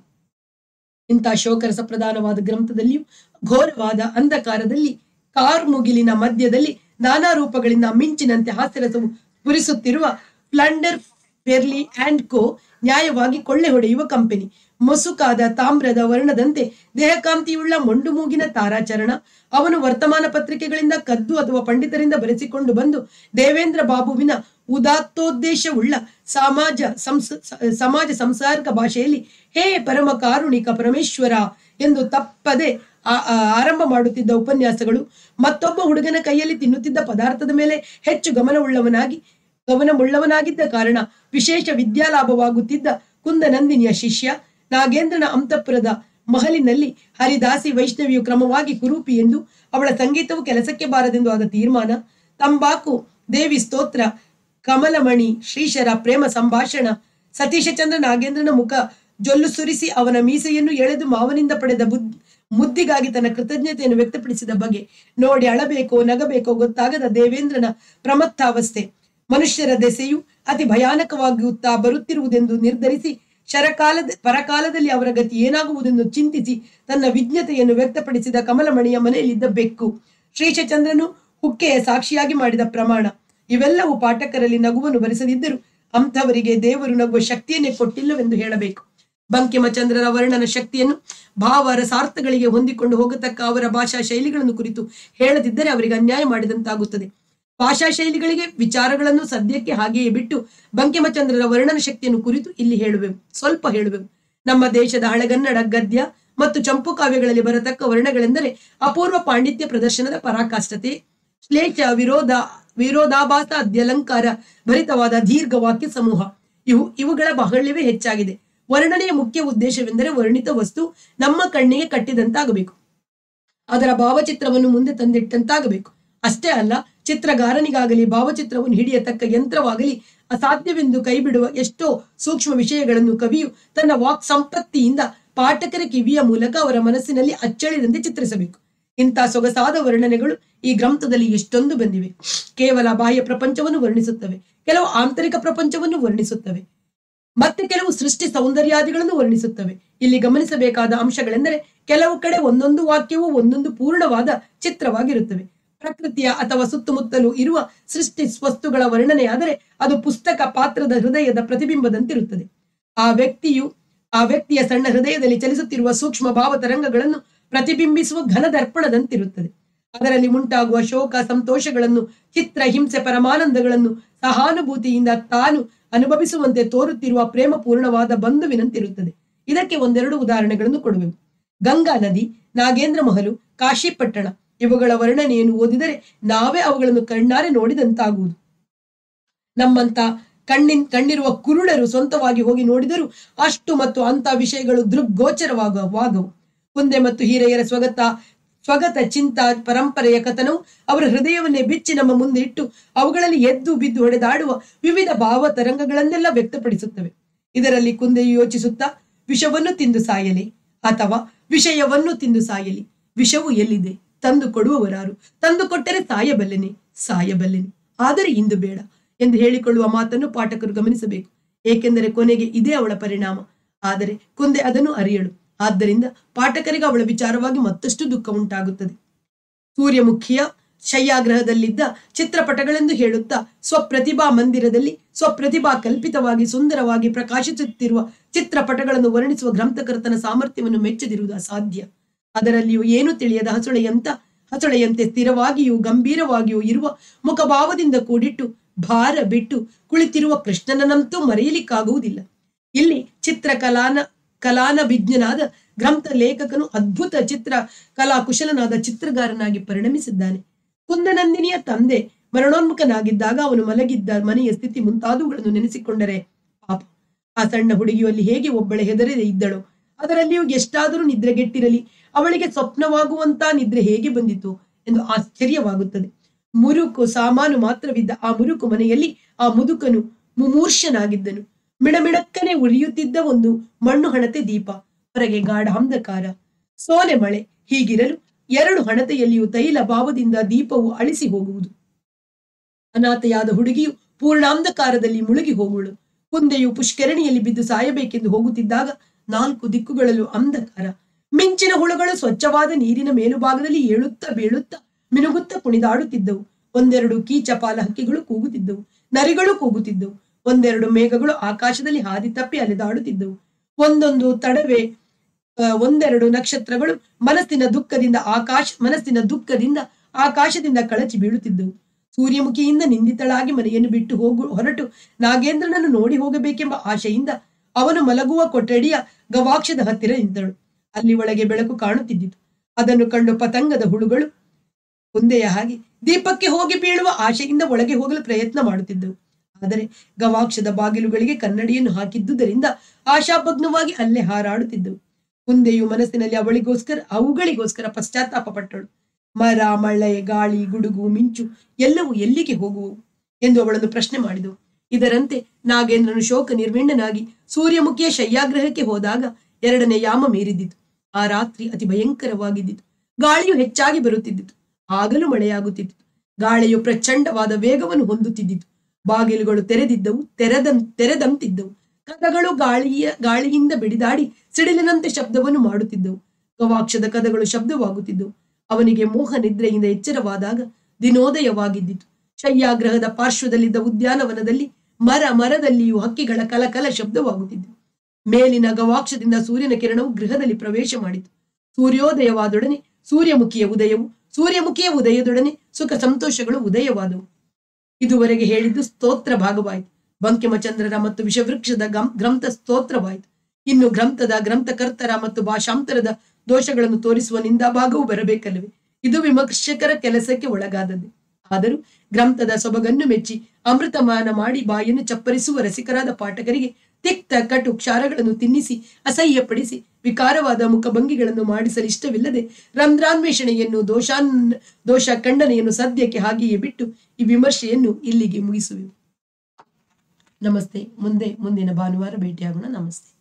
ಇಂಥ ಶೋಕರಸ ಪ್ರಧಾನವಾದ ಗ್ರಂಥದಲ್ಲಿಯೂ ಘೋರವಾದ ಅಂಧಕಾರದಲ್ಲಿ ಕಾರ್ಮುಗಿಲಿನ ಮಧ್ಯದಲ್ಲಿ ನಾನಾ ರೂಪಗಳಿಂದ ಮಿಂಚಿನಂತೆ ಹಾಸ್ಯರಸವು ಸ್ಫುರಿಸುತ್ತಿರುವ ಫ್ಲಂಡರ್ ಫೆರ್ಲಿ ಆಂಡ್ ಕೋ ನ್ಯಾಯವಾಗಿ ಕೊಳ್ಳೆ ಹೊಡೆಯುವ ಕಂಪನಿ ಮಸುಕಾದ ತಾಮ್ರದ ವರ್ಣದಂತೆ ದೇಹಕಾಂತಿಯುಳ್ಳ ಮೊಂಡು ಮೂಗಿನ ತಾರಾಚರಣ ಅವನು ವರ್ತಮಾನ ಪತ್ರಿಕೆಗಳಿಂದ ಕದ್ದು ಅಥವಾ ಪಂಡಿತರಿಂದ ಬರೆಸಿಕೊಂಡು ಬಂದು ದೇವೇಂದ್ರ ಬಾಬುವಿನ ಉದಾತ್ತೋದ್ದೇಶವುಳ್ಳ ಸಮಾಜ ಸಂಸ ಸಮಾಜ ಸಂಸಾರಕ ಭಾಷೆಯಲ್ಲಿ ಹೇ ಪರಮ ಕಾರುಣಿಕ ಪರಮೇಶ್ವರ ಎಂದು ತಪ್ಪದೆ ಆ- ಆ- ಆರಂಭ ಮಾಡುತ್ತಿದ್ದ ಉಪನ್ಯಾಸಗಳು ಮತ್ತೊಬ್ಬ ಹುಡುಗನ ಕೈಯಲ್ಲಿ ತಿನ್ನುತ್ತಿದ್ದ ಪದಾರ್ಥದ ಮೇಲೆ ಹೆಚ್ಚು ಗಮನವುಳ್ಳವನಾಗಿ ಗಮನವುಳ್ಳವನಾಗಿದ್ದ ಕಾರಣ ವಿಶೇಷ ವಿದ್ಯಾಲಾಭವಾಗುತ್ತಿದ್ದ ಕುಂದನಂದಿನಿಯ ಶಿಷ್ಯ ನಾಗೇಂದ್ರನ ಅಂತಃಪುರದ ಮಹಲಿನಲ್ಲಿ ಹರಿದಾಸಿ ವೈಷ್ಣವಿಯು ಕ್ರಮವಾಗಿ ಕುರೂಪಿ ಎಂದು ಅವಳ ಸಂಗೀತವು ಕೆಲಸಕ್ಕೆ ಬಾರದೆಂದು ಆದ ತೀರ್ಮಾನ ತಂಬಾಕು ದೇವಿ ಸ್ತೋತ್ರ ಕಮಲಮಣಿ ಶ್ರೀಶರ ಪ್ರೇಮ ಸಂಭಾಷಣ ಸತೀಶಚಂದ್ರ ನಾಗೇಂದ್ರನ ಮುಖ ಜೊಲ್ಲು ಸುರಿಸಿ ಅವನ ಮೀಸೆಯನ್ನು ಎಳೆದು ಮಾವನಿಂದ ಪಡೆದ ಬುದ್ ಮುದ್ದಿಗಾಗಿ ತನ್ನ ಕೃತಜ್ಞತೆಯನ್ನು ವ್ಯಕ್ತಪಡಿಸಿದ ಬಗೆ ನೋಡಿ ಅಳಬೇಕೋ ನಗಬೇಕೋ ಗೊತ್ತಾಗದ ದೇವೇಂದ್ರನ ಪ್ರಮತ್ತಾವಸ್ಥೆ ಮನುಷ್ಯರ ದೆಸೆಯು ಅತಿ ಭಯಾನಕವಾಗುತ್ತಾ ಬರುತ್ತಿರುವುದೆಂದು ನಿರ್ಧರಿಸಿ ಶರಕಾಲದ ಪರಕಾಲದಲ್ಲಿ ಅವರ ಗತಿ ಏನಾಗುವುದೆಂದು ಚಿಂತಿಸಿ ತನ್ನ ವಿಜ್ಞತೆಯನ್ನು ವ್ಯಕ್ತಪಡಿಸಿದ ಕಮಲಮಣಿಯ ಮನೆಯಲ್ಲಿದ್ದ ಬೆಕ್ಕು ಶ್ರೀಶಚಂದ್ರನು ಹುಕ್ಕೆಯ ಸಾಕ್ಷಿಯಾಗಿ ಮಾಡಿದ ಪ್ರಮಾಣ ಇವೆಲ್ಲವೂ ಪಾಠಕರಲ್ಲಿ ನಗುವನ್ನು ಭರಿಸದಿದ್ದರೂ ಅಂಥವರಿಗೆ ದೇವರು ನಗುವ ಶಕ್ತಿಯನ್ನೇ ಕೊಟ್ಟಿಲ್ಲವೆಂದು ಹೇಳಬೇಕು ಬಂಕಿಮಚಂದ್ರರ ವರ್ಣನ ಶಕ್ತಿಯನ್ನು ಭಾವ ರಸಾರ್ಥಗಳಿಗೆ ಹೊಂದಿಕೊಂಡು ಹೋಗತಕ್ಕ ಅವರ ಭಾಷಾ ಶೈಲಿಗಳನ್ನು ಕುರಿತು ಹೇಳದಿದ್ದರೆ ಅವರಿಗೆ ಅನ್ಯಾಯ ಮಾಡಿದಂತಾಗುತ್ತದೆ ಭಾಷಾ ಶೈಲಿಗಳಿಗೆ ವಿಚಾರಗಳನ್ನು ಸದ್ಯಕ್ಕೆ ಹಾಗೆಯೇ ಬಿಟ್ಟು ಬಂಕಿಮಚಂದ್ರರ ವರ್ಣನ ಶಕ್ತಿಯನ್ನು ಕುರಿತು ಇಲ್ಲಿ ಹೇಳುವೆವು ಸ್ವಲ್ಪ ಹೇಳುವೆವು ನಮ್ಮ ದೇಶದ ಹಳೆಗನ್ನಡ ಗದ್ಯ ಮತ್ತು ಚಂಪು ಕಾವ್ಯಗಳಲ್ಲಿ ಬರತಕ್ಕ ವರ್ಣಗಳೆಂದರೆ ಅಪೂರ್ವ ಪಾಂಡಿತ್ಯ ಪ್ರದರ್ಶನದ ಪರಾಕಾಷ್ಠತೆ ಶ್ಲೇಷ ವಿರೋಧ ವಿರೋಧಾಭಾಸ ಅದ್ಯಲಂಕಾರ ಭರಿತವಾದ ದೀರ್ಘ ವಾಕ್ಯ ಸಮೂಹ ಇವು ಇವುಗಳ ಬಾಹುಳ್ಯವೇ ಹೆಚ್ಚಾಗಿದೆ ವರ್ಣನೆಯ ಮುಖ್ಯ ಉದ್ದೇಶವೆಂದರೆ ವರ್ಣಿತ ವಸ್ತು ನಮ್ಮ ಕಣ್ಣಿಗೆ ಕಟ್ಟಿದಂತಾಗಬೇಕು ಅದರ ಭಾವಚಿತ್ರವನ್ನು ಮುಂದೆ ತಂದಿಟ್ಟಂತಾಗಬೇಕು ಅಷ್ಟೇ ಅಲ್ಲ ಚಿತ್ರಗಾರನಿಗಾಗಲಿ ಭಾವಚಿತ್ರವನ್ನು ಹಿಡಿಯತಕ್ಕ ಯಂತ್ರವಾಗಲಿ ಅಸಾಧ್ಯವೆಂದು ಕೈಬಿಡುವ ಎಷ್ಟೋ ಸೂಕ್ಷ್ಮ ವಿಷಯಗಳನ್ನು ಕವಿಯು ತನ್ನ ವಾಕ್ ಸಂಪತ್ತಿಯಿಂದ ಪಾಠಕರ ಕಿವಿಯ ಮೂಲಕ ಅವರ ಮನಸ್ಸಿನಲ್ಲಿ ಅಚ್ಚಳಿದಂತೆ ಚಿತ್ರಿಸಬೇಕು ಇಂಥ ಸೊಗಸಾದ ವರ್ಣನೆಗಳು ಈ ಗ್ರಂಥದಲ್ಲಿ ಎಷ್ಟೊಂದು ಬಂದಿವೆ ಕೇವಲ ಬಾಹ್ಯ ಪ್ರಪಂಚವನ್ನು ವರ್ಣಿಸುತ್ತವೆ ಕೆಲವು ಆಂತರಿಕ ಪ್ರಪಂಚವನ್ನು ವರ್ಣಿಸುತ್ತವೆ ಮತ್ತೆ ಕೆಲವು ಸೃಷ್ಟಿ ಸೌಂದರ್ಯಾದಿಗಳನ್ನು ವರ್ಣಿಸುತ್ತವೆ ಇಲ್ಲಿ ಗಮನಿಸಬೇಕಾದ ಅಂಶಗಳೆಂದರೆ ಕೆಲವು ಕಡೆ ಒಂದೊಂದು ವಾಕ್ಯವು ಒಂದೊಂದು ಪೂರ್ಣವಾದ ಚಿತ್ರವಾಗಿರುತ್ತವೆ ಪ್ರಕೃತಿಯ ಅಥವಾ ಸುತ್ತಮುತ್ತಲೂ ಇರುವ ಸೃಷ್ಟಿ ವಸ್ತುಗಳ ವರ್ಣನೆಯಾದರೆ ಅದು ಪುಸ್ತಕ ಪಾತ್ರದ ಹೃದಯದ ಪ್ರತಿಬಿಂಬದಂತಿರುತ್ತದೆ ಆ ವ್ಯಕ್ತಿಯು ಆ ವ್ಯಕ್ತಿಯ ಸಣ್ಣ ಹೃದಯದಲ್ಲಿ ಚಲಿಸುತ್ತಿರುವ ಸೂಕ್ಷ್ಮ ಭಾವ ತರಂಗಗಳನ್ನು ಪ್ರತಿಬಿಂಬಿಸುವ ಘನದರ್ಪಣದಂತಿರುತ್ತದೆ ಅದರಲ್ಲಿ ಉಂಟಾಗುವ ಶೋಕ ಸಂತೋಷಗಳನ್ನು ಚಿತ್ರ ಹಿಂಸೆ ಪರಮಾನಂದಗಳನ್ನು ಸಹಾನುಭೂತಿಯಿಂದ ತಾನು ಅನುಭವಿಸುವಂತೆ ತೋರುತ್ತಿರುವ ಪ್ರೇಮಪೂರ್ಣವಾದ ಬಂಧುವಿನಂತಿರುತ್ತದೆ ಇದಕ್ಕೆ ಒಂದೆರಡು ಉದಾಹರಣೆಗಳನ್ನು ಕೊಡುವೆವು ಗಂಗಾ ನದಿ ನಾಗೇಂದ್ರ ಮಹಲು ಕಾಶಿಪಟ್ಟಣ ಇವುಗಳ ವರ್ಣನೆಯನ್ನು ಓದಿದರೆ ನಾವೇ ಅವುಗಳನ್ನು ಕಣ್ಣಾರೆ ನೋಡಿದಂತಾಗುವುದು ನಮ್ಮಂತ ಕಣ್ಣಿನ್ ಕಣ್ಣಿರುವ ಕುರುಡರು ಸ್ವಂತವಾಗಿ ಹೋಗಿ ನೋಡಿದರೂ ಅಷ್ಟು ಮತ್ತು ಅಂತ ವಿಷಯಗಳು ದೃಗ್ಗೋಚರವಾಗವಾಗವು ಕುಂದೆ ಮತ್ತು ಹೀರೆಯರ ಸ್ವಗತ ಸ್ವಗತ ಚಿಂತ ಪರಂಪರೆಯ ಕಥನವು ಅವರ ಹೃದಯವನ್ನೇ ಬಿಚ್ಚಿ ನಮ್ಮ ಮುಂದೆ ಇಟ್ಟು ಅವುಗಳಲ್ಲಿ ಎದ್ದು ಬಿದ್ದು ಹೊಡೆದಾಡುವ ವಿವಿಧ ಭಾವ ತರಂಗಗಳನ್ನೆಲ್ಲ ವ್ಯಕ್ತಪಡಿಸುತ್ತವೆ ಇದರಲ್ಲಿ ಕುಂದೆಯು ಯೋಚಿಸುತ್ತಾ ವಿಷವನ್ನು ತಿಂದು ಸಾಯಲಿ ಅಥವಾ ವಿಷಯವನ್ನು ತಿಂದು ಸಾಯಲಿ ವಿಷವು ಎಲ್ಲಿದೆ ತಂದು ಕೊಡುವವರಾರು ತಂದು ಕೊಟ್ಟರೆ ಸಾಯಬಲ್ಲೆನೆ ಸಾಯಬಲ್ಲೆನೆ ಆದರೆ ಇಂದು ಬೇಡ ಎಂದು ಹೇಳಿಕೊಳ್ಳುವ ಮಾತನ್ನು ಪಾಠಕರು ಗಮನಿಸಬೇಕು ಏಕೆಂದರೆ ಕೊನೆಗೆ ಇದೇ ಅವಳ ಪರಿಣಾಮ ಆದರೆ ಕುಂದೆ ಅದನ್ನು ಅರಿಯಳು ಆದ್ದರಿಂದ ಪಾಠಕರಿಗೆ ಅವಳ ವಿಚಾರವಾಗಿ ಮತ್ತಷ್ಟು ದುಃಖ ಉಂಟಾಗುತ್ತದೆ ಸೂರ್ಯಮುಖಿಯ ಶಯ್ಯಾಗ್ರಹದಲ್ಲಿದ್ದ ಚಿತ್ರಪಟಗಳೆಂದು ಹೇಳುತ್ತಾ ಸ್ವಪ್ರತಿಭಾ ಮಂದಿರದಲ್ಲಿ ಸ್ವಪ್ರತಿಭಾ ಕಲ್ಪಿತವಾಗಿ ಸುಂದರವಾಗಿ ಪ್ರಕಾಶಿಸುತ್ತಿರುವ ಚಿತ್ರಪಟಗಳನ್ನು ವರ್ಣಿಸುವ ಗ್ರಂಥಕರ್ತನ ಸಾಮರ್ಥ್ಯವನ್ನು ಮೆಚ್ಚದಿರುವುದು ಅಸಾಧ್ಯ ಅದರಲ್ಲಿಯೂ ಏನು ತಿಳಿಯದ ಹಸುಳೆಯಂತ ಹಸುಳೆಯಂತೆ ಸ್ಥಿರವಾಗಿಯೂ ಗಂಭೀರವಾಗಿಯೂ ಇರುವ ಮುಖಭಾವದಿಂದ ಕೂಡಿಟ್ಟು ಭಾರ ಬಿಟ್ಟು ಕುಳಿತಿರುವ ಕೃಷ್ಣನಂತೂ ಮರೆಯಲಿಕ್ಕಾಗುವುದಿಲ್ಲ ಇಲ್ಲಿ ಚಿತ್ರಕಲಾನ ಕಲಾನ ವಿಜ್ಞನಾದ ಗ್ರಂಥ ಲೇಖಕನು ಅದ್ಭುತ ಚಿತ್ರ ಕಲಾ ಕುಶಲನಾದ ಚಿತ್ರಗಾರನಾಗಿ ಪರಿಣಮಿಸಿದ್ದಾನೆ ಕುಂದನಂದಿನಿಯ ತಂದೆ ಮರಣೋನ್ಮುಖನಾಗಿದ್ದಾಗ ಅವನು ಮಲಗಿದ್ದ ಮನೆಯ ಸ್ಥಿತಿ ಮುಂತಾದವುಗಳನ್ನು ನೆನೆಸಿಕೊಂಡರೆ ಪಾಪ ಆ ಸಣ್ಣ ಹುಡುಗಿಯು ಅಲ್ಲಿ ಹೇಗೆ ಒಬ್ಬಳೆ ಹೆದರದೆ ಇದ್ದಳು ಅದರಲ್ಲಿಯೂ ಎಷ್ಟಾದರೂ ನಿದ್ರೆಗೆಟ್ಟಿರಲಿ ಅವಳಿಗೆ ಸ್ವಪ್ನವಾಗುವಂತ ನಿದ್ರೆ ಹೇಗೆ ಬಂದಿತು ಎಂದು ಆಶ್ಚರ್ಯವಾಗುತ್ತದೆ ಮುರುಕು ಸಾಮಾನು ಮಾತ್ರವಿದ್ದ ಆ ಮುರುಕು ಮನೆಯಲ್ಲಿ ಆ ಮುದುಕನು ಮುಮೂರ್ಷನಾಗಿದ್ದನು ಮಿಣಮಿಣಕ್ಕನೆ ಉರಿಯುತ್ತಿದ್ದ ಒಂದು ಮಣ್ಣು ಹಣತೆ ದೀಪ ಹೊರಗೆ ಗಾಢಾಂಧಕಾರ ಸೋಲೆ ಮಳೆ ಹೀಗಿರಲು ಎರಡು ಹಣತೆಯಲ್ಲಿಯೂ ತೈಲ ಭಾವದಿಂದ ದೀಪವು ಅಳಿಸಿ ಹೋಗುವುದು ಅನಾಥೆಯಾದ ಹುಡುಗಿಯು ಪೂರ್ಣಾಂಧಕಾರದಲ್ಲಿ ಮುಳುಗಿ ಹೋಗುವಳು ಕುಂದೆಯು ಪುಷ್ಕರಣಿಯಲ್ಲಿ ಬಿದ್ದು ಸಾಯಬೇಕೆಂದು ಹೋಗುತ್ತಿದ್ದಾಗ ನಾಲ್ಕು ದಿಕ್ಕುಗಳಲ್ಲೂ ಅಂಧಕಾರ ಮಿಂಚಿನ ಹುಳುಗಳು ಸ್ವಚ್ಛವಾದ ನೀರಿನ ಮೇಲುಭಾಗದಲ್ಲಿ ಏಳುತ್ತಾ ಬೀಳುತ್ತಾ ಮಿನುಗುತ್ತಾ ಕುಣಿದಾಡುತ್ತಿದ್ದವು ಒಂದೆರಡು ಕೀಚಪಾಲ ಹಕ್ಕಿಗಳು ಕೂಗುತ್ತಿದ್ದವು ನರಿಗಳು ಕೂಗುತ್ತಿದ್ದವು ಒಂದೆರಡು ಮೇಘಗಳು ಆಕಾಶದಲ್ಲಿ ಹಾದಿ ತಪ್ಪಿ ಅಲೆದಾಡುತ್ತಿದ್ದವು ಒಂದೊಂದು ತಡವೆ ಆ, ಒಂದೆರಡು ನಕ್ಷತ್ರಗಳು ಮನಸ್ಸಿನ ದುಃಖದಿಂದ ಆಕಾಶ ಮನಸ್ಸಿನ ದುಃಖದಿಂದ ಆಕಾಶದಿಂದ ಕಳಚಿ ಬೀಳುತ್ತಿದ್ದವು ಸೂರ್ಯಮುಖಿಯಿಂದ ನಿಂದಿತಳಾಗಿ ಮನೆಯನ್ನು ಬಿಟ್ಟು ಹೋಗು ಹೊರಟು ನಾಗೇಂದ್ರನನ್ನು ನೋಡಿ ಹೋಗಬೇಕೆಂಬ ಆಶೆಯಿಂದ ಅವನು ಮಲಗುವ ಕೊಠಡಿಯ ಗವಾಕ್ಷದ ಹತ್ತಿರ ನಿಂತಳು ಅಲ್ಲಿ ಒಳಗೆ ಬೆಳಕು ಕಾಣುತ್ತಿದ್ದಿತು ಅದನ್ನು ಕಂಡು ಪತಂಗದ ಹುಳುಗಳು ಕುಂದೆಯ ಹಾಗೆ ದೀಪಕ್ಕೆ ಹೋಗಿ ಬೀಳುವ ಆಶೆಯಿಂದ ಒಳಗೆ ಹೋಗಲು ಪ್ರಯತ್ನ ಮಾಡುತ್ತಿದ್ದವು ಆದರೆ ಗವಾಕ್ಷದ ಬಾಗಿಲುಗಳಿಗೆ ಕನ್ನಡಿಯನ್ನು ಹಾಕಿದ್ದುದರಿಂದ ಆಶಾಭಗ್ನವಾಗಿ ಅಲ್ಲೇ ಹಾರಾಡುತ್ತಿದ್ದವು ಕುಂದೆಯು ಮನಸ್ಸಿನಲ್ಲಿ ಅವಳಿಗೋಸ್ಕರ ಅವುಗಳಿಗೋಸ್ಕರ ಪಶ್ಚಾತ್ತಾಪ ಪಟ್ಟಳು ಮರ ಮಳೆ ಗಾಳಿ ಗುಡುಗು ಮಿಂಚು ಎಲ್ಲವೂ ಎಲ್ಲಿಗೆ ಹೋಗುವವು ಎಂದು ಅವಳನ್ನು ಪ್ರಶ್ನೆ ಮಾಡಿದವು ಇದರಂತೆ ನಾಗೇಂದ್ರನು ಶೋಕ ನಿರ್ವಿಣ್ಣನಾಗಿ ಸೂರ್ಯಮುಖಿಯ ಶಯ್ಯಾಗ್ರಹಕ್ಕೆ ಹೋದಾಗ ಎರಡನೇ ಯಾಮ ಮೀರಿದ್ದಿತು ಆ ರಾತ್ರಿ ಅತಿ ಭಯಂಕರವಾಗಿದ್ದಿತು ಗಾಳಿಯು ಹೆಚ್ಚಾಗಿ ಬರುತ್ತಿದ್ದಿತು ಆಗಲೂ ಮಳೆಯಾಗುತ್ತಿತ್ತು ಗಾಳಿಯು ಪ್ರಚಂಡವಾದ ವೇಗವನ್ನು ಹೊಂದುತ್ತಿದ್ದಿತು ಬಾಗಿಲುಗಳು ತೆರೆದಿದ್ದವು ತೆರೆದಂ ತೆರೆದಂತಿದ್ದವು ಕದಗಳು ಗಾಳಿಯ ಗಾಳಿಯಿಂದ ಬಿಡಿದಾಡಿ ಸಿಡಿಲಿನಂತೆ ಶಬ್ದವನ್ನು ಮಾಡುತ್ತಿದ್ದವು ಗವಾಕ್ಷದ ಕದಗಳು ಶಬ್ದವಾಗುತ್ತಿದ್ದವು ಅವನಿಗೆ ಮೋಹ ನಿದ್ರೆಯಿಂದ ಎಚ್ಚರವಾದಾಗ ದಿನೋದಯವಾಗಿದ್ದಿತು ಶಯ್ಯಾಗ್ರಹದ ಪಾರ್ಶ್ವದಲ್ಲಿದ್ದ ಉದ್ಯಾನವನದಲ್ಲಿ ಮರ ಮರದಲ್ಲಿಯೂ ಹಕ್ಕಿಗಳ ಕಲಕಲ ಶಬ್ದವಾಗುತ್ತಿದ್ದವು ಮೇಲಿನ ಗವಾಕ್ಷದಿಂದ ಸೂರ್ಯನ ಕಿರಣವು ಗೃಹದಲ್ಲಿ ಪ್ರವೇಶ ಮಾಡಿತು ಸೂರ್ಯೋದಯವಾದೊಡನೆ ಸೂರ್ಯಮುಖಿಯ ಉದಯವು ಸೂರ್ಯಮುಖಿಯ ಉದಯದೊಡನೆ ಸುಖ ಸಂತೋಷಗಳು ಉದಯವಾದವು ಇದುವರೆಗೆ ಹೇಳಿದ್ದು ಸ್ತೋತ್ರ ಭಾಗವಾಯಿತು ಬಂಕಿಮಚಂದ್ರರ ಮತ್ತು ವಿಷವೃಕ್ಷದ ಗಂ- ಗ್ರಂಥ ಸ್ತೋತ್ರವಾಯಿತು ಇನ್ನು ಗ್ರಂಥದ ಗ್ರಂಥಕರ್ತರ ಮತ್ತು ಭಾಷಾಂತರದ ದೋಷಗಳನ್ನು ತೋರಿಸುವ ನಿಂದಾಭಾಗವು ಬರಬೇಕಲ್ಲವೇ ಇದು ವಿಮರ್ಶಕರ ಕೆಲಸಕ್ಕೆ ಒಳಗಾದದ್ದು ಆದರೂ ಗ್ರಂಥದ ಸೊಬಗನ್ನು ಮೆಚ್ಚಿ ಅಮೃತಮಾನ ಮಾಡಿ ಬಾಯನ್ನು ಚಪ್ಪರಿಸುವ ರಸಿಕರಾದ ಪಾಠಕರಿಗೆ ತಿಕ್ತ ಕಟು ಕ್ಷಾರಗಳನ್ನು ತಿನ್ನಿಸಿ ಅಸಹ್ಯಪಡಿಸಿ ವಿಕಾರವಾದ ಮುಖಭಂಗಿಗಳನ್ನು ಮಾಡಿಸಲು ಇಷ್ಟವಿಲ್ಲದೆ ರಂಧ್ರಾನ್ವೇಷಣೆಯನ್ನು ದೋಷಾನ್ ದೋಷ ಖಂಡನೆಯನ್ನು ಸದ್ಯಕ್ಕೆ ಹಾಗೆಯೇ ಬಿಟ್ಟು ಈ ವಿಮರ್ಶೆಯನ್ನು ಇಲ್ಲಿಗೆ ಮುಗಿಸುವೆವು ನಮಸ್ತೆ ಮುಂದೆ ಮುಂದಿನ ಭಾನುವಾರ ಭೇಟಿಯಾಗೋಣ ನಮಸ್ತೆ